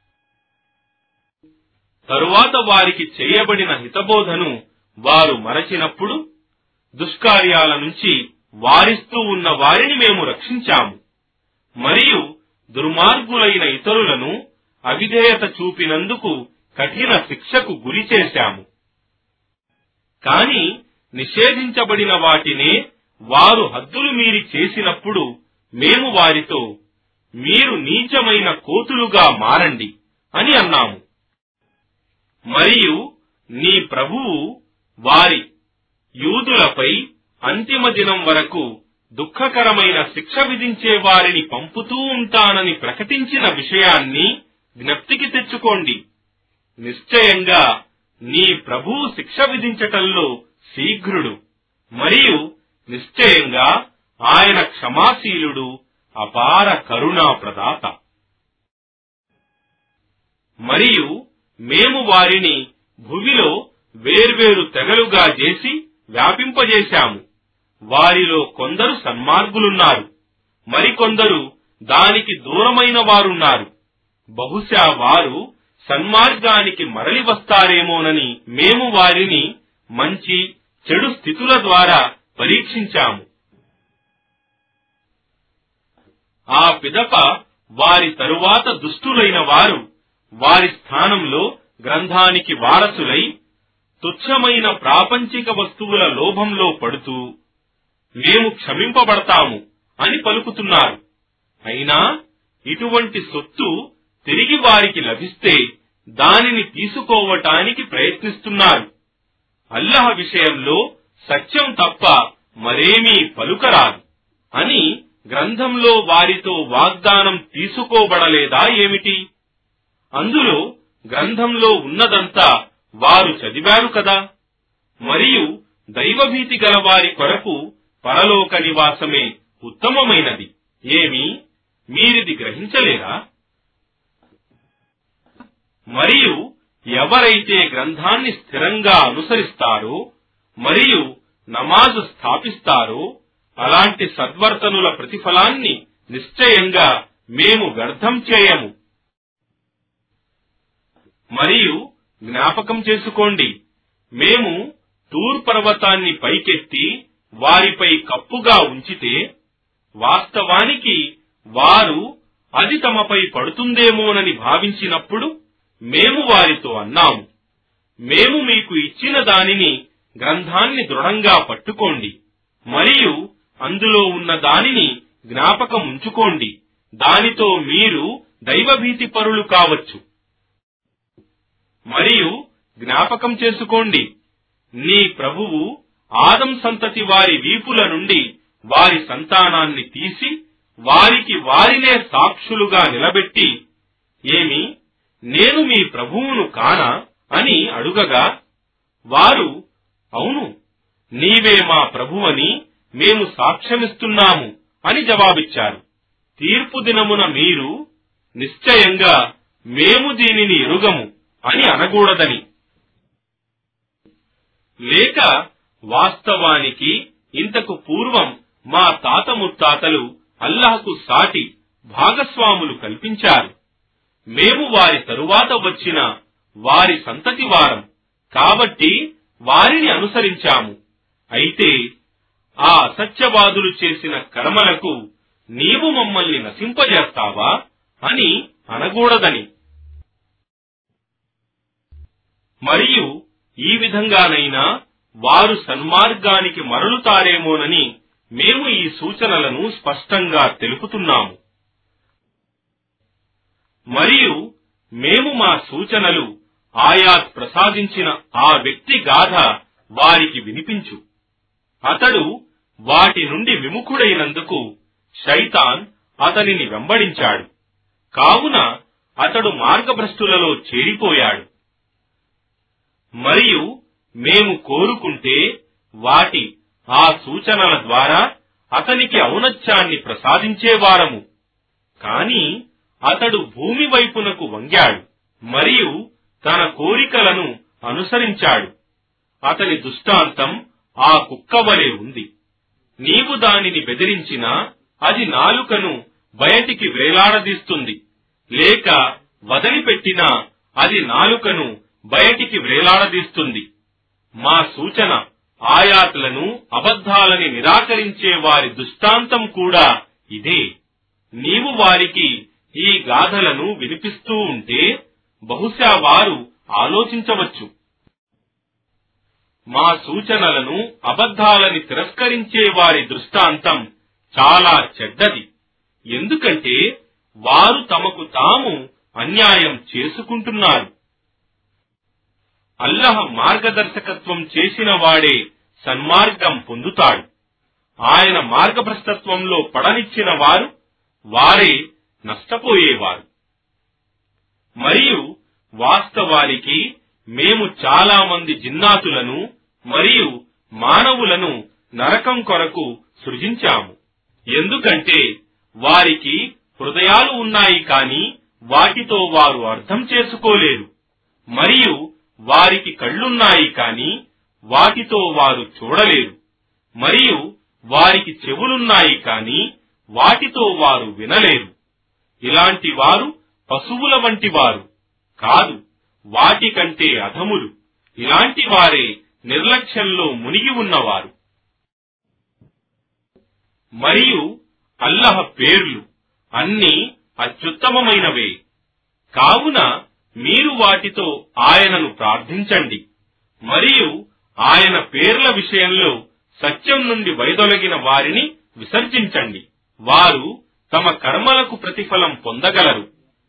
తరువాత వారికి చేయబడిన హితబోధను వారు మరచినప్పుడు దుష్కార్యాల నుంచి వారిస్తూ ఉన్న వారిని మేము రక్షించాము మరియు దుర్మార్గులైన ఇతరులను అవిధేయత చూపినందుకు కఠిన శిక్షకు గురి చేశాము కాని నిషేధించబడిన వాటినే వారు హద్దులు మీరి చేసినప్పుడు మేము వారితో మీరు నీచమైన కోతులుగా మారండి అని అన్నాము మరియు నీ ప్రభువు వారి యూదులపై అంతిమ దినం వరకు దుఃఖకరమైన శిక్ష విధించే వారిని పంపుతూ ఉంటానని ప్రకటించిన విషయాన్ని జ్ఞప్తికి తెచ్చుకోండి నిశ్చయంగా నీ ప్రభువు శిక్ష విధించటంలో శీఘ్రుడు మరియు నిశ్చయంగా ఆయన క్షమాశీలుడు అపార కరుణా ప్రదాత మరియు మేము వారిని భువిలో వేర్వేరు తెగలుగా చేసి వ్యాపింపజేశాము వారిలో కొందరు సన్మార్గులున్నారు మరికొందరు దానికి దూరమైన వారున్నారు బహుశా వారు సన్మార్గానికి మరలి వస్తారేమోనని మేము వారిని మంచి చెడు స్థితుల ద్వారా పరీక్షించాము ఆ పిదప వారి తరువాత దుష్టులైన వారు వారి స్థానంలో గ్రంథానికి వారసులై తుచ్చమైన ప్రాపంచిక వస్తువుల లోభంలో పడుతూ మేము క్షమింపబడతాము అని పలుకుతున్నారు అయినా ఇటువంటి సొత్తు తిరిగి వారికి లభిస్తే దానిని తీసుకోవటానికి ప్రయత్నిస్తున్నారు అల్లహ విషయంలో సత్యం తప్ప మరేమీ పలుకరాదు అని గ్రంథంలో వారితో వాగ్దానం తీసుకోబడలేదా ఏమిటి అందులో గ్రంథంలో ఉన్నదంతా వారు చదివారు కదా మరియు దైవభీతి గల వారి కొరకు పరలోక నివాసమే ఉత్తమమైనది ఏమి మీరిది గ్రహించలేరా మరియు ఎవరైతే గ్రంథాన్ని స్థిరంగా అనుసరిస్తారో మరియు నమాజు స్థాపిస్తారో అలాంటి సద్వర్తనుల ప్రతిఫలాన్ని నిశ్చయంగా మేము వ్యర్థం చేయము మరియు జ్ఞాపకం చేసుకోండి మేము తూర్ పర్వతాన్ని పైకెత్తి వారిపై కప్పుగా ఉంచితే వాస్తవానికి వారు అది తమపై పడుతుందేమోనని భావించినప్పుడు మేము వారితో అన్నాము మేము మీకు ఇచ్చిన దానిని గ్రంథాన్ని దృఢంగా పట్టుకోండి మరియు అందులో ఉన్న దానిని జ్ఞాపకం ఉంచుకోండి దానితో మీరు దైవభీతి పరులు కావచ్చు మరియు జ్ఞాపకం చేసుకోండి నీ ప్రభువు ఆదం సంతతి వారి వీపుల నుండి వారి సంతానాన్ని తీసి వారికి వారినే సాక్షులుగా నిలబెట్టి ఏమి నేను మీ ప్రభువును కానా అని అడుగగా వారు అవును నీవే మా ప్రభువని మేము సాక్ష్యమిస్తున్నాము అని జవాబిచ్చారు తీర్పు దినమున మీరు నిశ్చయంగా మేము దీనిని ఎరుగము అని అనకూడదని లేక వాస్తవానికి ఇంతకు పూర్వం మా తాత ముత్తాతలు అల్లాహకు సాటి భాగస్వాములు కల్పించారు మేము వారి తరువాత వచ్చిన వారి సంతతి వారం కాబట్టి వారిని అనుసరించాము అయితే ఆ అసత్యవాదులు చేసిన కర్మలకు నీవు మమ్మల్ని నశింపజేస్తావా అని అనకూడదని మరియు ఈ విధంగానైనా వారు సన్మార్గానికి మరలుతారేమోనని మేము ఈ సూచనలను స్పష్టంగా తెలుపుతున్నాము మరియు మేము మా సూచనలు ఆయాత్ ప్రసాదించిన ఆ వ్యక్తి గాథ వారికి వినిపించు అతడు వాటి నుండి విముఖుడైనందుకు శైతాన్ అతనిని వెంబడించాడు కావున అతడు మార్గభ్రష్టులలో చేరిపోయాడు మరియు మేము కోరుకుంటే వాటి ఆ సూచనల ద్వారా అతనికి ఔనత్యాన్ని ప్రసాదించేవారము కాని అతడు భూమి వైపునకు వంగాడు మరియు తన కోరికలను అనుసరించాడు అతని దుష్టాంతం ఆ కుక్కవలే ఉంది నీవు దానిని బెదిరించినా అది నాలుకను బయటికి వేలాడదీస్తుంది లేక వదిలిపెట్టినా అది నాలుకను బయటికి వేలాడదీస్తుంది మా సూచన ఆయాతులను అబద్ధాలని నిరాకరించే వారి దుష్టాంతం కూడా ఇదే నీవు వారికి ఈ గాథలను వినిపిస్తూ ఉంటే బహుశా వారు ఆలోచించవచ్చు మా సూచనలను అబద్ధాలని తిరస్కరించే వారి దృష్టాంతం చాలా చెడ్డది ఎందుకంటే వారు తమకు తాము అన్యాయం చేసుకుంటున్నారు అల్లహ మార్గదర్శకత్వం చేసిన వాడే సన్మార్గం పొందుతాడు ఆయన మార్గభ్రష్టత్వంలో పడనిచ్చిన వారు వారే నష్టపోయేవారు మరియు వాస్తవానికి మేము చాలా మంది జిన్నాతులను మరియు మానవులను నరకం కొరకు సృజించాము ఎందుకంటే వారికి హృదయాలు ఉన్నాయి కాని వాటితో వారు అర్థం చేసుకోలేరు మరియు వారికి కళ్ళున్నాయి కాని వాటితో వారు చూడలేరు మరియు వారికి చెవులున్నాయి కాని వాటితో వారు వినలేరు ఇలాంటి వారు పశువుల వంటి వారు కాదు వాటికంటే అధములు ఇలాంటి వారే నిర్లక్ష్యంలో మునిగి ఉన్నవారు మరియు అల్లహ పేర్లు అన్నీ అత్యుత్తమమైనవే కావున మీరు వాటితో ఆయనను ప్రార్థించండి మరియు ఆయన పేర్ల విషయంలో సత్యం నుండి వైదొలగిన వారిని విసర్జించండి వారు తమ కర్మలకు ప్రతిఫలం పొందగలరు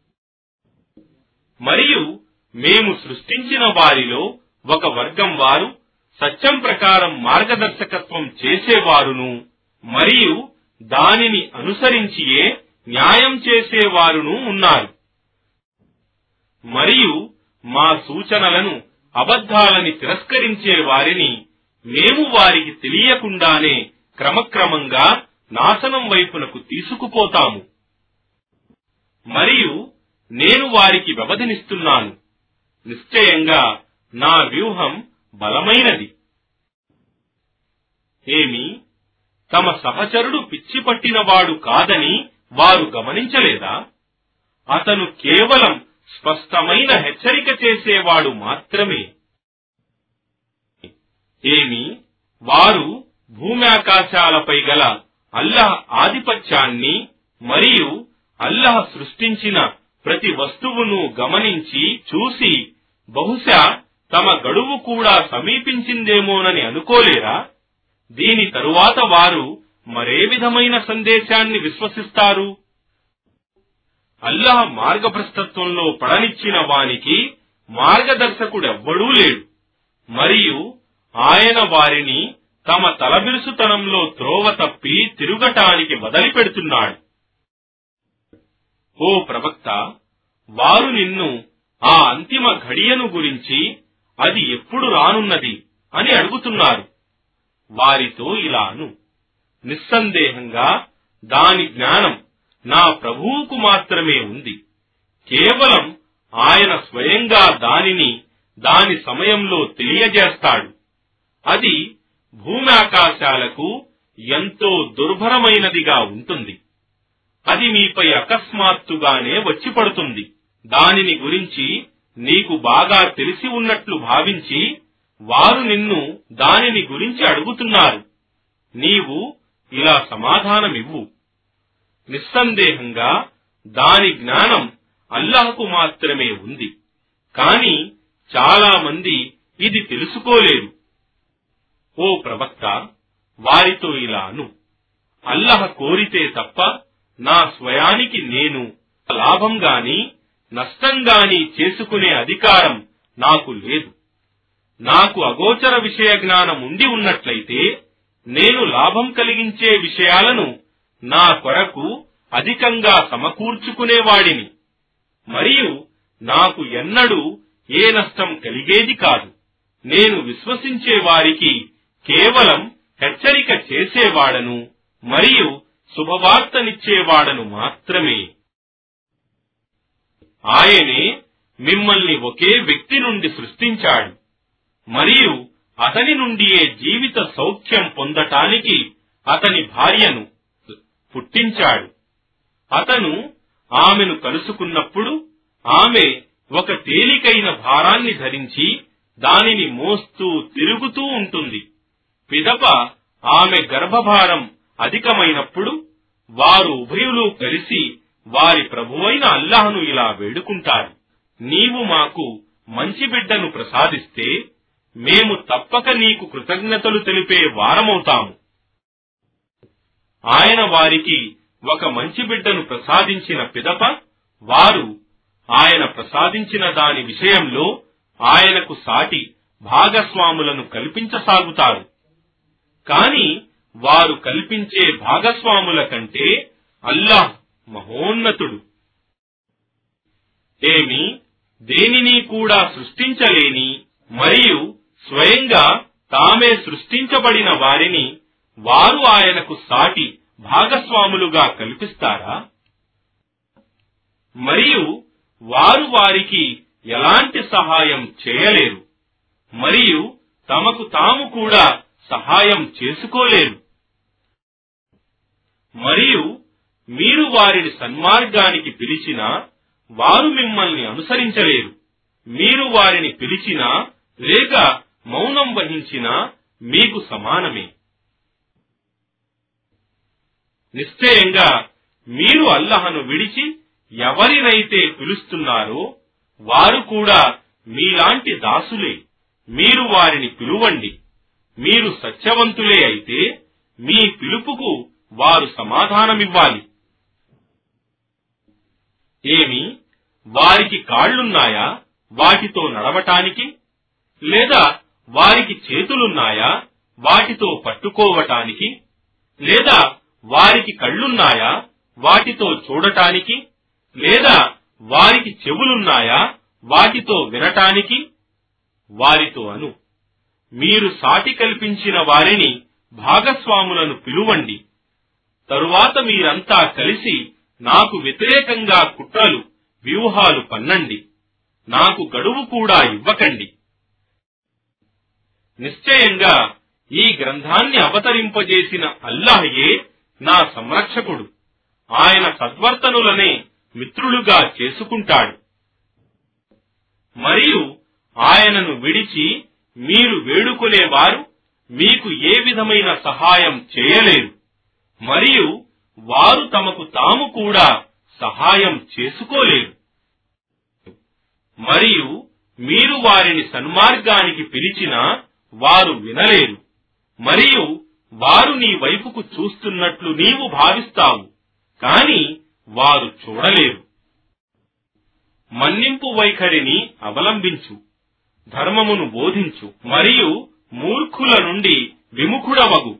మరియు మేము సృష్టించిన వారిలో ఒక వర్గం వారు సత్యం ప్రకారం మార్గదర్శకత్వం చేసేవారును మరియు దానిని అనుసరించియే న్యాయం చేసేవారును ఉన్నారు మరియు మా సూచనలను అబద్ధాలని తిరస్కరించే వారిని మేము వారికి తెలియకుండానే క్రమక్రమంగా నాశనం వైపునకు తీసుకుపోతాము మరియు నేను వారికి వ్యవధినిస్తున్నాను నిశ్చయంగా నా వ్యూహం బలమైనది ఏమి తమ సహచరుడు పిచ్చి పట్టినవాడు కాదని వారు గమనించలేదా అతను కేవలం స్పష్టమైన హెచ్చరిక చేసేవాడు మాత్రమే ఏమి వారు భూమ్యాకాశాలపై గల అల్లహ ఆధిపత్యాన్ని మరియు అల్లహ సృష్టించిన ప్రతి వస్తువును గమనించి చూసి బహుశా తమ గడువు కూడా సమీపించిందేమోనని అనుకోలేరా దీని తరువాత వారు మరే విధమైన సందేశాన్ని విశ్వసిస్తారు అల్లాహ్ మార్గభ్రష్టత్వంలో పడనిచ్చిన వానికి మార్గదర్శకుడెవ్వడూ లేడు మరియు ఆయన వారిని తమ తలబిరుసుతనంలో త్రోవ తప్పి తిరుగటానికి వదిలిపెడుతున్నాడు ఓ ప్రవక్త వారు నిన్ను ఆ అంతిమ ఘడియను గురించి అది ఎప్పుడు రానున్నది అని అడుగుతున్నారు వారితో ఇలాను నిస్సందేహంగా దాని జ్ఞానం నా ప్రభువుకు మాత్రమే ఉంది కేవలం ఆయన స్వయంగా దానిని దాని సమయంలో తెలియజేస్తాడు అది భూమి ఆకాశాలకు ఎంతో దుర్భరమైనదిగా ఉంటుంది అది మీపై అకస్మాత్తుగానే వచ్చి పడుతుంది దానిని గురించి నీకు బాగా తెలిసి ఉన్నట్లు భావించి వారు నిన్ను దానిని గురించి అడుగుతున్నారు నీవు ఇలా సమాధానమివ్వు నిస్సందేహంగా దాని జ్ఞానం అల్లాహకు మాత్రమే ఉంది కాని చాలా మంది ఇది తెలుసుకోలేరు ఓ ప్రవక్త వారితో ఇలా అను అల్లహ కోరితే తప్ప నా స్వయానికి నేను లాభం గాని నష్టం గాని చేసుకునే అధికారం నాకు లేదు నాకు అగోచర విషయ జ్ఞానం ఉండి ఉన్నట్లయితే నేను లాభం కలిగించే విషయాలను నా కొరకు అధికంగా సమకూర్చుకునేవాడిని మరియు నాకు ఎన్నడూ ఏ నష్టం కలిగేది కాదు నేను విశ్వసించే వారికి కేవలం హెచ్చరిక చేసేవాడను మరియు శుభవార్తనిచ్చేవాడను మాత్రమే ఆయనే మిమ్మల్ని ఒకే వ్యక్తి నుండి సృష్టించాడు మరియు అతని నుండియే జీవిత సౌఖ్యం పొందటానికి అతని భార్యను పుట్టించాడు అతను ఆమెను కలుసుకున్నప్పుడు ఆమె ఒక తేలికైన భారాన్ని ధరించి దానిని మోస్తూ తిరుగుతూ ఉంటుంది పిదప ఆమె గర్భభారం అధికమైనప్పుడు వారు ఉభయులు కలిసి వారి ప్రభువైన అల్లాహను ఇలా వేడుకుంటారు నీవు మాకు మంచి బిడ్డను ప్రసాదిస్తే మేము తప్పక నీకు కృతజ్ఞతలు తెలిపే వారమవుతాము ఆయన వారికి ఒక మంచి బిడ్డను ప్రసాదించిన పిదప వారు ఆయన ప్రసాదించిన దాని విషయంలో ఆయనకు సాటి భాగస్వాములను కల్పించసాగుతారు కాని వారు కల్పించే భాగస్వాముల కంటే అల్లాహ్ మహోన్నతుడు ఏమి దేనిని కూడా సృష్టించలేని మరియు స్వయంగా తామే సృష్టించబడిన వారిని వారు ఆయనకు సాటి భాగస్వాములుగా కల్పిస్తారా మరియు వారు వారికి ఎలాంటి సహాయం చేయలేరు మరియు తమకు తాము కూడా సహాయం చేసుకోలేరు మరియు మీరు వారిని సన్మార్గానికి పిలిచినా వారు మిమ్మల్ని అనుసరించలేరు మీరు వారిని పిలిచినా లేక మౌనం వహించినా మీకు సమానమే నిశ్చయంగా మీరు అల్లహను విడిచి ఎవరినైతే పిలుస్తున్నారో వారు కూడా మీలాంటి దాసులే మీరు వారిని పిలువండి మీరు సత్యవంతులే అయితే మీ పిలుపుకు వారు సమాధానమివ్వాలి ఏమి వారికి కాళ్లున్నాయా వాటితో నడవటానికి లేదా వారికి చేతులున్నాయా వాటితో పట్టుకోవటానికి లేదా వారికి కళ్ళున్నాయా వాటితో చూడటానికి లేదా వారికి చెవులున్నాయా వాటితో వినటానికి వారితో అను మీరు సాటి కల్పించిన వారిని భాగస్వాములను పిలువండి తరువాత మీరంతా కలిసి నాకు వ్యతిరేకంగా కుట్రలు వ్యూహాలు పన్నండి నాకు గడువు కూడా ఇవ్వకండి నిశ్చయంగా ఈ గ్రంథాన్ని అవతరింపజేసిన అల్లాహయే నా సంరక్షకుడు ఆయన సద్వర్తనులనే మిత్రులుగా చేసుకుంటాడు మరియు ఆయనను విడిచి మీరు వేడుకునేవారు మీకు ఏ విధమైన సహాయం చేయలేరు మరియు వారు తమకు తాము కూడా సహాయం చేసుకోలేరు మరియు మీరు వారిని సన్మార్గానికి పిలిచినా వారు వినలేరు మరియు వారు నీ వైపుకు చూస్తున్నట్లు నీవు భావిస్తావు కాని వారు చూడలేరు మన్నింపు వైఖరిని అవలంబించు ధర్మమును బోధించు మరియు మూర్ఖుల నుండి విముఖుడవగు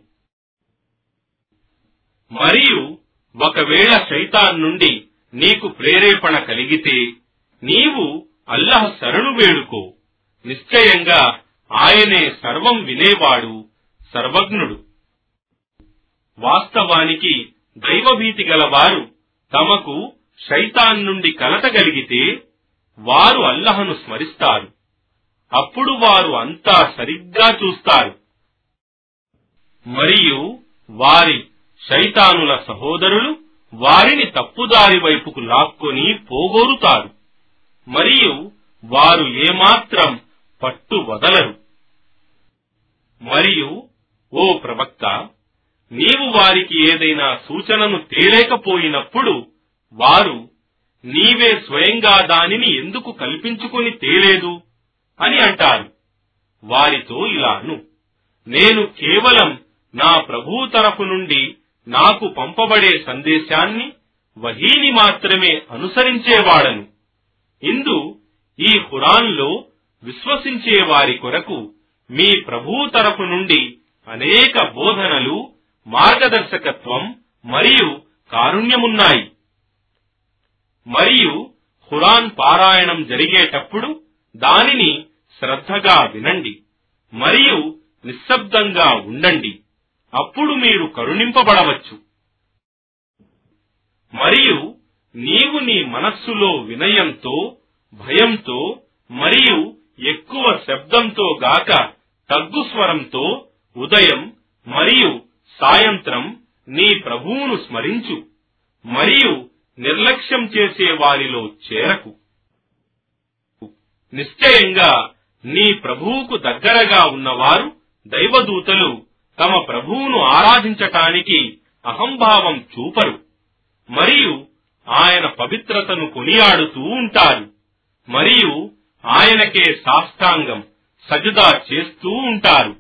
మరియు ఒకవేళ శైతాన్ నుండి నీకు ప్రేరేపణ కలిగితే నీవు అల్లహ శరణు వేడుకో నిశ్చయంగా ఆయనే సర్వం వినేవాడు సర్వజ్ఞుడు వాస్తవానికి దైవభీతి గలవారు తమకు శైతాన్ నుండి కలతగలిగితే వారు అల్లహను స్మరిస్తారు అప్పుడు వారు అంతా సరిగ్గా చూస్తారు మరియు వారి శైతానుల సహోదరులు వారిని తప్పుదారి వైపుకు లాక్కొని పోగోరుతారు మరియు వారు ఏమాత్రం పట్టు వదలరు మరియు ఓ ప్రవక్త నీవు వారికి ఏదైనా సూచనను తేలేకపోయినప్పుడు వారు నీవే స్వయంగా దానిని ఎందుకు కల్పించుకుని తేలేదు అని అంటారు వారితో ఇలాను నేను కేవలం నా ప్రభువు తరఫు నుండి నాకు పంపబడే సందేశాన్ని వహీని మాత్రమే అనుసరించేవాడను ఇందు ఈ ఖురాన్లో విశ్వసించే వారి కొరకు మీ ప్రభువు తరఫు నుండి అనేక బోధనలు మార్గదర్శకత్వం మరియు కారుణ్యమున్నాయి మరియు ఖురాన్ పారాయణం జరిగేటప్పుడు దానిని శ్రద్ధగా వినండి మరియు నిశ్శబ్దంగా ఉండండి అప్పుడు మీరు కరుణింపబడవచ్చు మరియు నీవు నీ మనస్సులో వినయంతో భయంతో మరియు ఎక్కువ శబ్దంతో గాక తగ్గు స్వరంతో ఉదయం మరియు సాయంత్రం నీ ప్రభువును స్మరించు మరియు నిర్లక్ష్యం చేసే వారిలో చేరకు నిశ్చయంగా నీ ప్రభువుకు దగ్గరగా ఉన్నవారు దైవదూతలు తమ ప్రభువును ఆరాధించటానికి అహంభావం చూపరు మరియు ఆయన పవిత్రతను కొనియాడుతూ ఉంటారు మరియు ఆయనకే సాష్టాంగం సజదా చేస్తూ ఉంటారు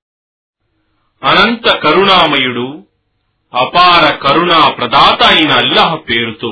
అనంత కరుణామయుడు అపార కరుణా ప్రదాత అయిన అల్లాహ్ పేరుతో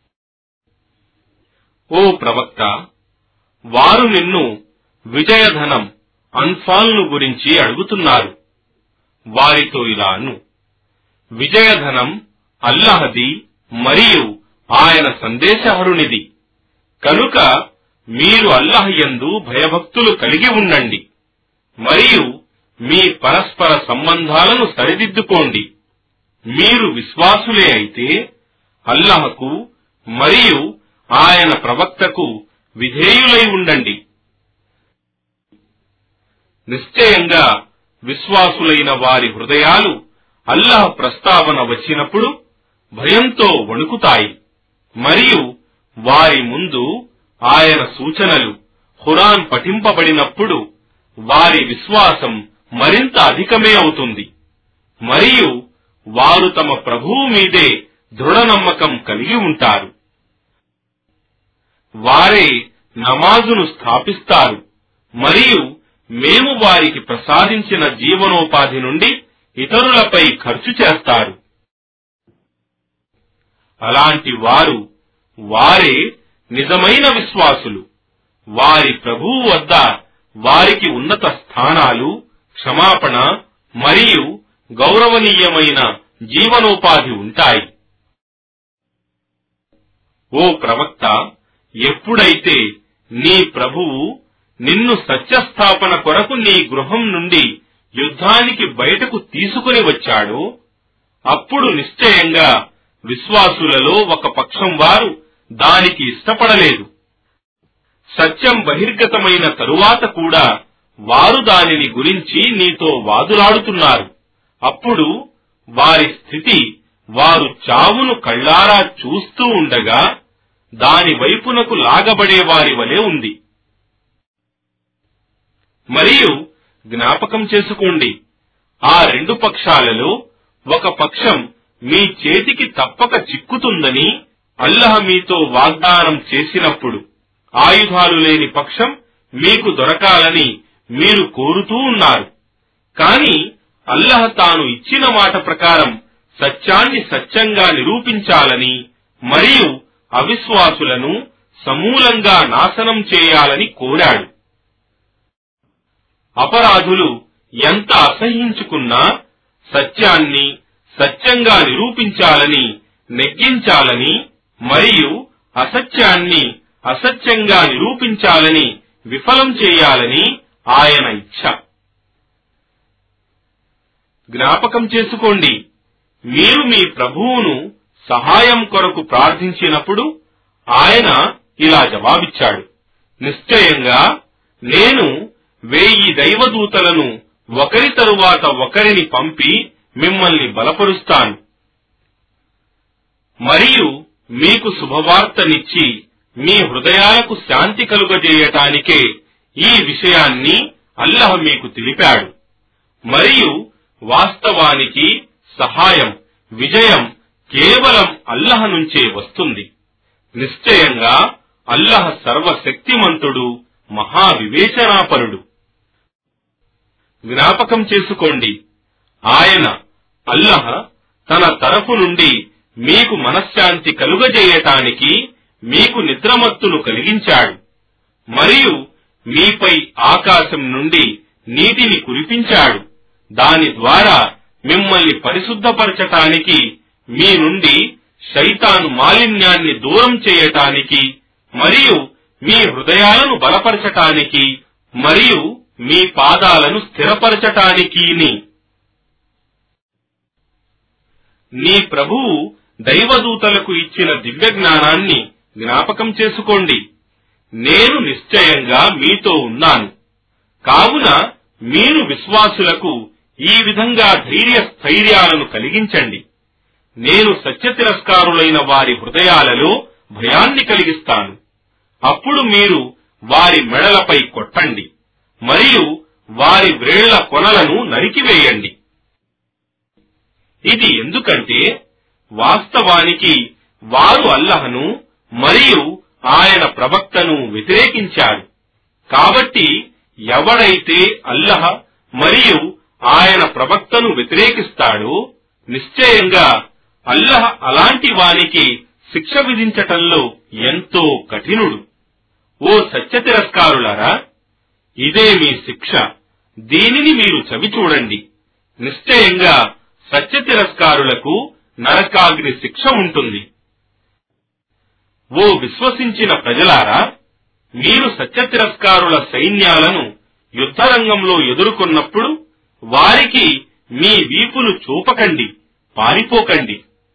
ఓ ప్రవక్త వారు నిన్ను విజయధనం అన్ఫాల్ను గురించి అడుగుతున్నారు వారితో ఇలాను విజయధనం అల్లహది మరియు ఆయన సందేశహరునిది కనుక మీరు అల్లహ యందు భయభక్తులు కలిగి ఉండండి మరియు మీ పరస్పర సంబంధాలను సరిదిద్దుకోండి మీరు విశ్వాసులే అయితే అల్లహకు మరియు ఆయన ప్రవక్తకు విధేయులై ఉండండి నిశ్చయంగా విశ్వాసులైన వారి హృదయాలు అల్లహ ప్రస్తావన వచ్చినప్పుడు భయంతో వణుకుతాయి మరియు వారి ముందు ఆయన సూచనలు హురాన్ పఠింపబడినప్పుడు వారి విశ్వాసం మరింత అధికమే అవుతుంది మరియు వారు తమ ప్రభువు మీదే దృఢ నమ్మకం కలిగి ఉంటారు వారే నమాజును స్థాపిస్తారు మరియు మేము వారికి ప్రసాదించిన జీవనోపాధి నుండి ఇతరులపై ఖర్చు చేస్తారు అలాంటి వారు వారే నిజమైన విశ్వాసులు వారి ప్రభువు వద్ద వారికి ఉన్నత స్థానాలు క్షమాపణ మరియు గౌరవనీయమైన జీవనోపాధి ఉంటాయి ఓ ప్రవక్త ఎప్పుడైతే నీ ప్రభువు నిన్ను సత్యస్థాపన కొరకు నీ గృహం నుండి యుద్ధానికి బయటకు తీసుకుని వచ్చాడో అప్పుడు నిశ్చయంగా విశ్వాసులలో ఒక పక్షం వారు దానికి ఇష్టపడలేదు సత్యం బహిర్గతమైన తరువాత కూడా వారు దానిని గురించి నీతో వాదులాడుతున్నారు అప్పుడు వారి స్థితి వారు చావును కళ్ళారా చూస్తూ ఉండగా దాని వైపునకు లాగబడే వారి వలె ఉంది మరియు జ్ఞాపకం చేసుకోండి ఆ రెండు పక్షాలలో ఒక పక్షం మీ చేతికి తప్పక చిక్కుతుందని అల్లహ మీతో వాగ్దానం చేసినప్పుడు ఆయుధాలు లేని పక్షం మీకు దొరకాలని మీరు కోరుతూ ఉన్నారు కాని అల్లహ తాను ఇచ్చిన మాట ప్రకారం సత్యాన్ని సత్యంగా నిరూపించాలని మరియు అవిశ్వాసులను సమూలంగా నాశనం చేయాలని కోరాడు అపరాధులు ఎంత అసహించుకున్నా సత్యాన్ని సత్యంగా నిరూపించాలని నెగ్గించాలని మరియు అసత్యాన్ని అసత్యంగా నిరూపించాలని విఫలం చేయాలని ఆయన ఇచ్ఛ జ్ఞాపకం చేసుకోండి మీరు మీ ప్రభువును సహాయం కొరకు ప్రార్థించినప్పుడు ఆయన ఇలా జవాబిచ్చాడు నిశ్చయంగా నేను వేయి దైవదూతలను ఒకరి తరువాత ఒకరిని పంపి మిమ్మల్ని బలపరుస్తాను మరియు మీకు శుభవార్తనిచ్చి మీ హృదయాలకు శాంతి కలుగజేయటానికే ఈ విషయాన్ని అల్లహ మీకు తెలిపాడు మరియు వాస్తవానికి సహాయం విజయం కేవలం అల్లహ నుంచే వస్తుంది నిశ్చయంగా అల్లహ సర్వశక్తిమంతుడు మహావివేచనాపరుడు జ్ఞాపకం చేసుకోండి ఆయన అల్లహ తన తరఫు నుండి మీకు మనశ్శాంతి కలుగజేయటానికి మీకు నిద్రమత్తును కలిగించాడు మరియు మీపై ఆకాశం నుండి నీటిని కురిపించాడు దాని ద్వారా మిమ్మల్ని పరిశుద్ధపరచటానికి మీ నుండి శైతాను మాలిన్యాన్ని దూరం చేయటానికి మరియు మీ హృదయాలను బలపరచటానికి మరియు మీ పాదాలను స్థిరపరచటానికిని నీ ప్రభువు దైవదూతలకు ఇచ్చిన దివ్య జ్ఞానాన్ని జ్ఞాపకం చేసుకోండి నేను నిశ్చయంగా మీతో ఉన్నాను కావున మీరు విశ్వాసులకు ఈ విధంగా ధైర్య స్థైర్యాలను కలిగించండి నేను సత్య తిరస్కారులైన వారి హృదయాలలో భయాన్ని కలిగిస్తాను అప్పుడు మీరు వారి మెడలపై కొట్టండి మరియు వారి వ్రేళ్ల కొనలను నరికివేయండి ఇది ఎందుకంటే వాస్తవానికి వారు అల్లహను మరియు ఆయన ప్రవక్తను వ్యతిరేకించారు కాబట్టి ఎవడైతే అల్లహ మరియు ఆయన ప్రవక్తను వ్యతిరేకిస్తాడో నిశ్చయంగా అల్లహ అలాంటి వానికి శిక్ష విధించటంలో ఎంతో కఠినుడు ఓ సత్య తిరస్కారులారా ఇదే మీ శిక్ష దీనిని మీరు చవి చూడండి నిశ్చయంగా సత్య తిరస్కారులకు నరకాగ్ని శిక్ష ఉంటుంది ఓ విశ్వసించిన ప్రజలారా మీరు సత్య తిరస్కారుల సైన్యాలను యుద్ధరంగంలో ఎదుర్కొన్నప్పుడు వారికి మీ వీపులు చూపకండి పారిపోకండి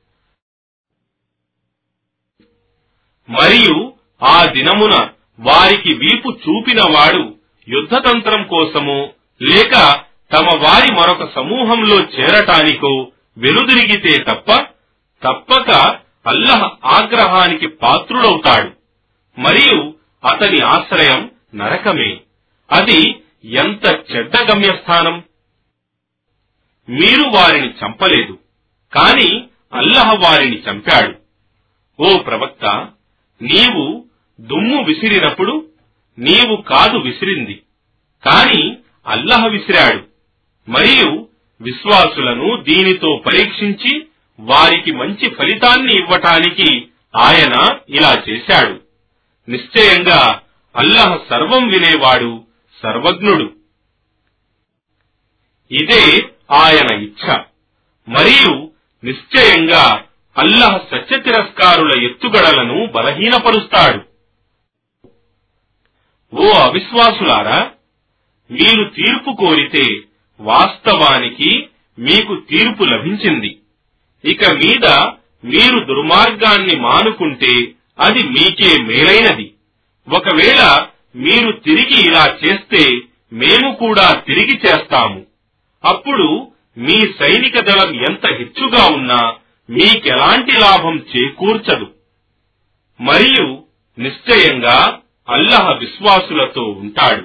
మరియు ఆ దినమున వారికి వీపు చూపినవాడు యుద్ధతంత్రం కోసమో లేక తమ వారి మరొక సమూహంలో చేరటానికో వెనుదిరిగితే తప్ప తప్పక అల్లహ ఆగ్రహానికి పాత్రుడవుతాడు మరియు అతని ఆశ్రయం నరకమే అది ఎంత చెడ్డ గమ్యస్థానం మీరు వారిని చంపలేదు కాని అల్లహ వారిని చంపాడు ఓ ప్రవక్త నీవు దుమ్ము విసిరినప్పుడు నీవు కాదు విసిరింది కాని అల్లహ విసిరాడు మరియు విశ్వాసులను దీనితో పరీక్షించి వారికి మంచి ఫలితాన్ని ఇవ్వటానికి ఆయన ఇలా చేశాడు నిశ్చయంగా అల్లహ సర్వం వినేవాడు సర్వజ్ఞుడు ఇదే ఆయన ఇచ్ఛ మరియు నిశ్చయంగా అల్లహ సత్య తిరస్కారుల ఎత్తుగడలను బలహీనపరుస్తాడు ఓ అవిశ్వాసులారా మీరు తీర్పు కోరితే వాస్తవానికి మీకు తీర్పు లభించింది ఇక మీద మీరు దుర్మార్గాన్ని మానుకుంటే అది మీకే మేలైనది ఒకవేళ మీరు తిరిగి ఇలా చేస్తే మేము కూడా తిరిగి చేస్తాము అప్పుడు మీ సైనిక దళం ఎంత హెచ్చుగా ఉన్నా మీకెలాంటి లాభం చేకూర్చదు మరియు నిశ్చయంగా అల్లహ విశ్వాసులతో ఉంటాడు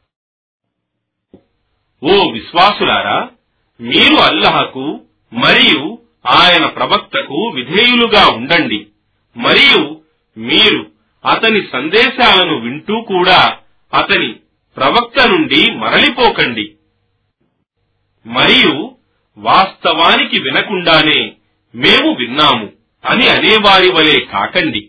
ఓ విశ్వాసులారా మీరు అల్లహకు మరియు ఆయన ప్రవక్తకు విధేయులుగా ఉండండి మరియు మీరు అతని సందేశాలను వింటూ కూడా అతని ప్రవక్త నుండి మరలిపోకండి మరియు వాస్తవానికి వినకుండానే మేము విన్నాము అని అనేవారి వలె కాకండి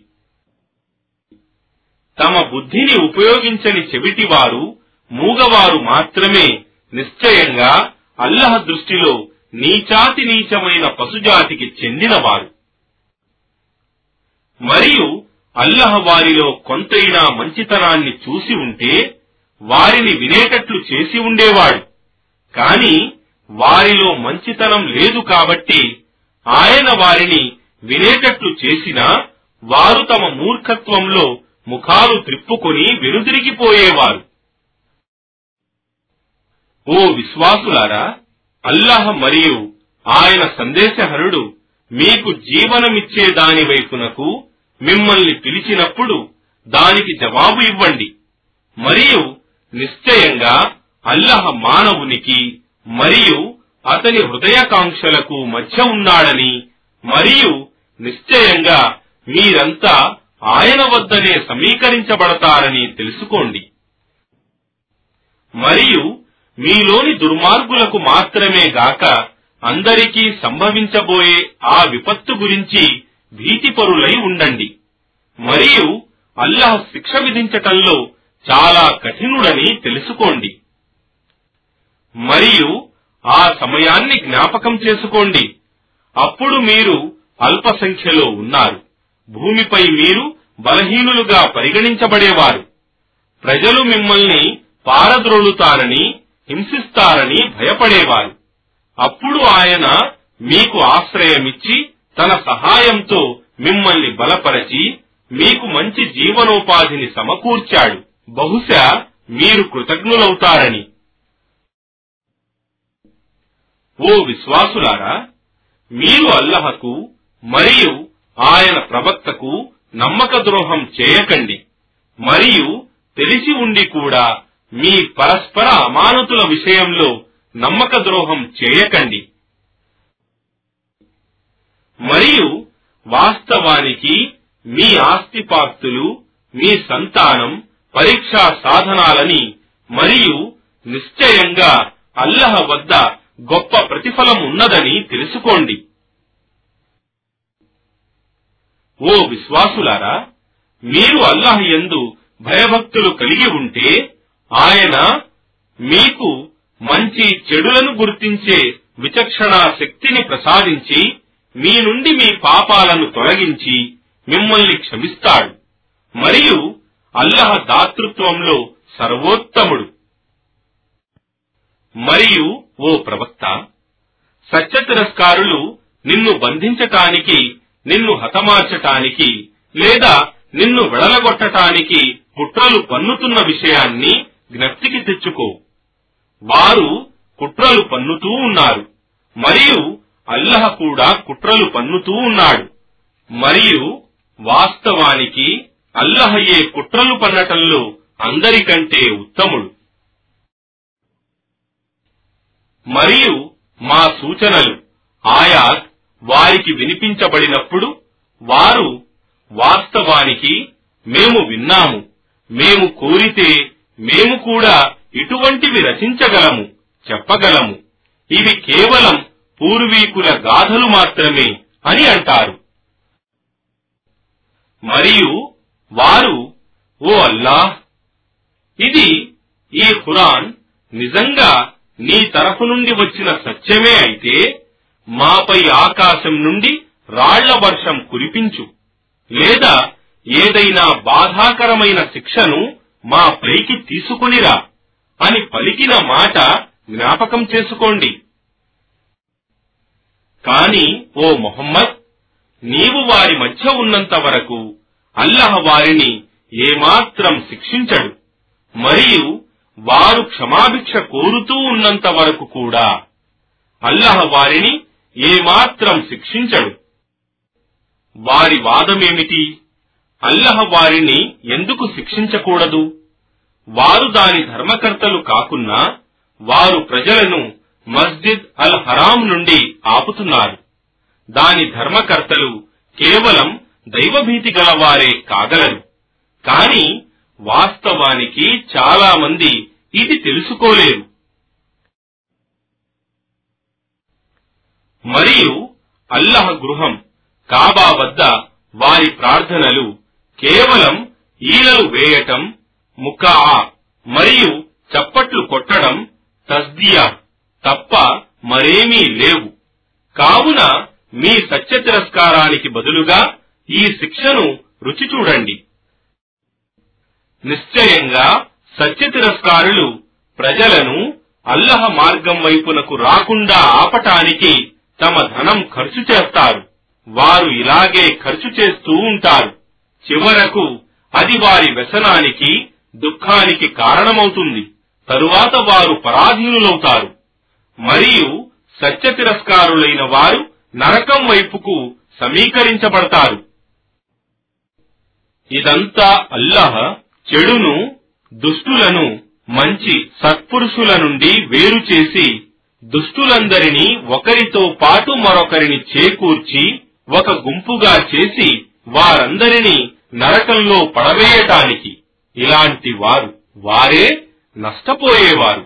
తమ బుద్ధిని ఉపయోగించని చెవిటివారు మూగవారు మాత్రమే నిశ్చయంగా అల్లహ దృష్టిలో నీచాతి నీచమైన పశుజాతికి చెందినవారు మరియు అల్లహ వారిలో కొంతైనా మంచితనాన్ని చూసి ఉంటే వారిని వినేటట్లు చేసి ఉండేవాడు కాని వారిలో మంచితనం లేదు కాబట్టి ఆయన వారిని వినేటట్లు చేసినా వారు తమ మూర్ఖత్వంలో ముఖాలు త్రిప్పుకొని వెనుదిరిగిపోయేవారు ఓ విశ్వాసులారా అల్లాహ్ మరియు ఆయన సందేశహరుడు మీకు జీవనమిచ్చే దాని వైపునకు మిమ్మల్ని పిలిచినప్పుడు దానికి జవాబు ఇవ్వండి మరియు నిశ్చయంగా అల్లహ మానవునికి మరియు అతని హృదయకాంక్షలకు మధ్య ఉన్నాడని మరియు నిశ్చయంగా మీరంతా ఆయన వద్దనే సమీకరించబడతారని తెలుసుకోండి మరియు మీలోని దుర్మార్గులకు మాత్రమే గాక అందరికీ సంభవించబోయే ఆ విపత్తు గురించి భీతిపరులై ఉండండి మరియు అల్లాహ్ శిక్ష విధించటంలో చాలా కఠినుడని తెలుసుకోండి మరియు ఆ సమయాన్ని జ్ఞాపకం చేసుకోండి అప్పుడు మీరు అల్ప సంఖ్యలో ఉన్నారు భూమిపై మీరు బలహీనులుగా పరిగణించబడేవారు ప్రజలు మిమ్మల్ని పారద్రోలుతారని హింసిస్తారని భయపడేవారు అప్పుడు ఆయన మీకు ఆశ్రయమిచ్చి తన సహాయంతో మిమ్మల్ని బలపరచి మీకు మంచి జీవనోపాధిని సమకూర్చాడు బహుశా మీరు కృతజ్ఞులవుతారని ఓ విశ్వాసులారా మీరు అల్లహకు మరియు ఆయన ప్రవక్తకు నమ్మక ద్రోహం చేయకండి మరియు తెలిసి ఉండి కూడా మీ పరస్పర అమానతుల విషయంలో నమ్మక ద్రోహం చేయకండి మరియు వాస్తవానికి మీ ఆస్తిపాస్తులు మీ సంతానం పరీక్షా సాధనాలని మరియు నిశ్చయంగా అల్లహ వద్ద గొప్ప ప్రతిఫలం ఉన్నదని తెలుసుకోండి ఓ విశ్వాసులారా మీరు అల్లాహ్ యందు భయభక్తులు కలిగి ఉంటే ఆయన మీకు మంచి చెడులను గుర్తించే విచక్షణా శక్తిని ప్రసాదించి మీ నుండి మీ పాపాలను తొలగించి మిమ్మల్ని క్షమిస్తాడు మరియు అల్లహ దాతృత్వంలో సర్వోత్తముడు మరియు ఓ ప్రవక్త సత్య తిరస్కారులు నిన్ను బంధించటానికి నిన్ను హతమార్చటానికి లేదా నిన్ను వెడలగొట్టటానికి కుట్రలు పన్నుతున్న విషయాన్ని జ్ఞప్తికి తెచ్చుకో వారు కుట్రలు పన్నుతూ ఉన్నారు మరియు అల్లహ కూడా కుట్రలు పన్నుతూ ఉన్నాడు మరియు వాస్తవానికి అల్లహయే కుట్రలు పన్నటంలో అందరికంటే ఉత్తముడు మరియు మా సూచనలు ఆయాత్ వారికి వినిపించబడినప్పుడు వారు వాస్తవానికి మేము విన్నాము మేము కోరితే మేము కూడా ఇటువంటివి రచించగలము చెప్పగలము ఇవి కేవలం పూర్వీకుల గాథలు మాత్రమే అని అంటారు మరియు వారు ఓ అల్లాహ్ ఇది ఈ ఖురాన్ నిజంగా నీ తరఫు నుండి వచ్చిన సత్యమే అయితే మాపై ఆకాశం నుండి రాళ్ల వర్షం కురిపించు లేదా ఏదైనా బాధాకరమైన శిక్షను మా పైకి తీసుకునిరా అని పలికిన మాట జ్ఞాపకం చేసుకోండి కాని ఓ మొహమ్మద్ నీవు వారి మధ్య ఉన్నంత వరకు అల్లహ వారిని ఏమాత్రం శిక్షించడు మరియు వారు క్షమాభిక్ష కోరుతూ ఉన్నంత వరకు కూడా అల్లహ వారిని ఏమాత్రం శిక్షించడు వారి వాదమేమిటి అల్లహ వారిని ఎందుకు శిక్షించకూడదు వారు దాని ధర్మకర్తలు కాకున్నా వారు ప్రజలను మస్జిద్ అల్ హరాం నుండి ఆపుతున్నారు దాని ధర్మకర్తలు కేవలం దైవభీతి గలవారే కాగలరు కాని వాస్తవానికి చాలా మంది ఇది తెలుసుకోలేరు మరియు అల్లహ గృహం కాబా వద్ద వారి ప్రార్థనలు కేవలం ఈలలు వేయటం ముకా మరియు చప్పట్లు కొట్టడం తస్దియా తప్ప మరేమీ లేవు కావున మీ సత్య తిరస్కారానికి బదులుగా ఈ శిక్షను రుచి చూడండి నిశ్చయంగా సత్య తిరస్కారులు ప్రజలను అల్లహ మార్గం వైపునకు రాకుండా ఆపటానికి తమ ధనం ఖర్చు చేస్తారు వారు ఇలాగే ఖర్చు చేస్తూ ఉంటారు చివరకు అది వారి వ్యసనానికి దుఃఖానికి కారణమవుతుంది తరువాత వారు పరాధీనులవుతారు మరియు సత్య తిరస్కారులైన వారు నరకం వైపుకు సమీకరించబడతారు ఇదంతా అల్లహ చెడును దుష్టులను మంచి సత్పురుషుల నుండి వేరు చేసి దుష్టులందరినీ ఒకరితో పాటు మరొకరిని చేకూర్చి ఒక గుంపుగా చేసి వారందరినీ నరకంలో పడవేయటానికి ఇలాంటి వారు వారే నష్టపోయేవారు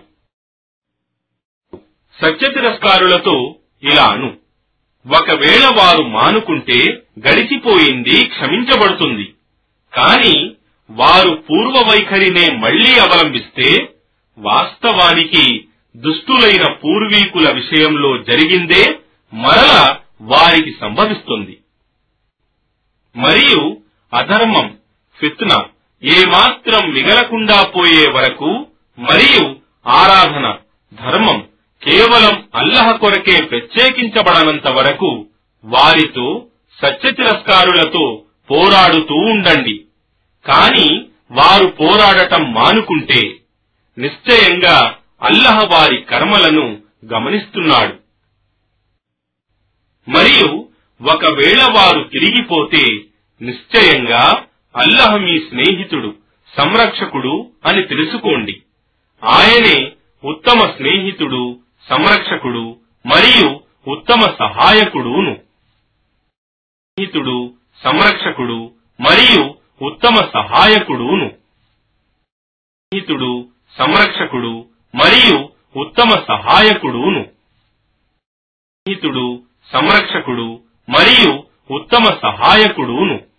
సత్య తిరస్కారులతో ఇలా అను ఒకవేళ వారు మానుకుంటే గడిచిపోయింది క్షమించబడుతుంది కాని వారు పూర్వ వైఖరినే మళ్లీ అవలంబిస్తే వాస్తవానికి దుష్టులైన పూర్వీకుల విషయంలో జరిగిందే మరల వారికి సంభవిస్తుంది మరియు అధర్మం ఫిత్న ఏమాత్రం మిగలకుండా పోయే వరకు మరియు ఆరాధన ధర్మం కేవలం అల్లహ కొరకే ప్రత్యేకించబడనంత వరకు వారితో సత్య తిరస్కారులతో పోరాడుతూ ఉండండి కాని వారు పోరాడటం మానుకుంటే నిశ్చయంగా అల్లహ వారి కర్మలను గమనిస్తున్నాడు మరియు ఒకవేళ వారు తిరిగిపోతే నిశ్చయంగా అల్లహ మీ స్నేహితుడు సంరక్షకుడు అని తెలుసుకోండి ఆయనే ఉత్తమ స్నేహితుడు సంరక్షకుడు మరియు ఉత్తమ సహాయకుడును స్నేహితుడు సంరక్షకుడు మరియు ఉత్తమ సహాయకుడును స్నేహితుడు సంరక్షకుడు మరియు ఉత్తమ సహాయకుడును స్నేహితుడు సంరక్షకుడు మరియు ఉత్తమ సహాయకుడును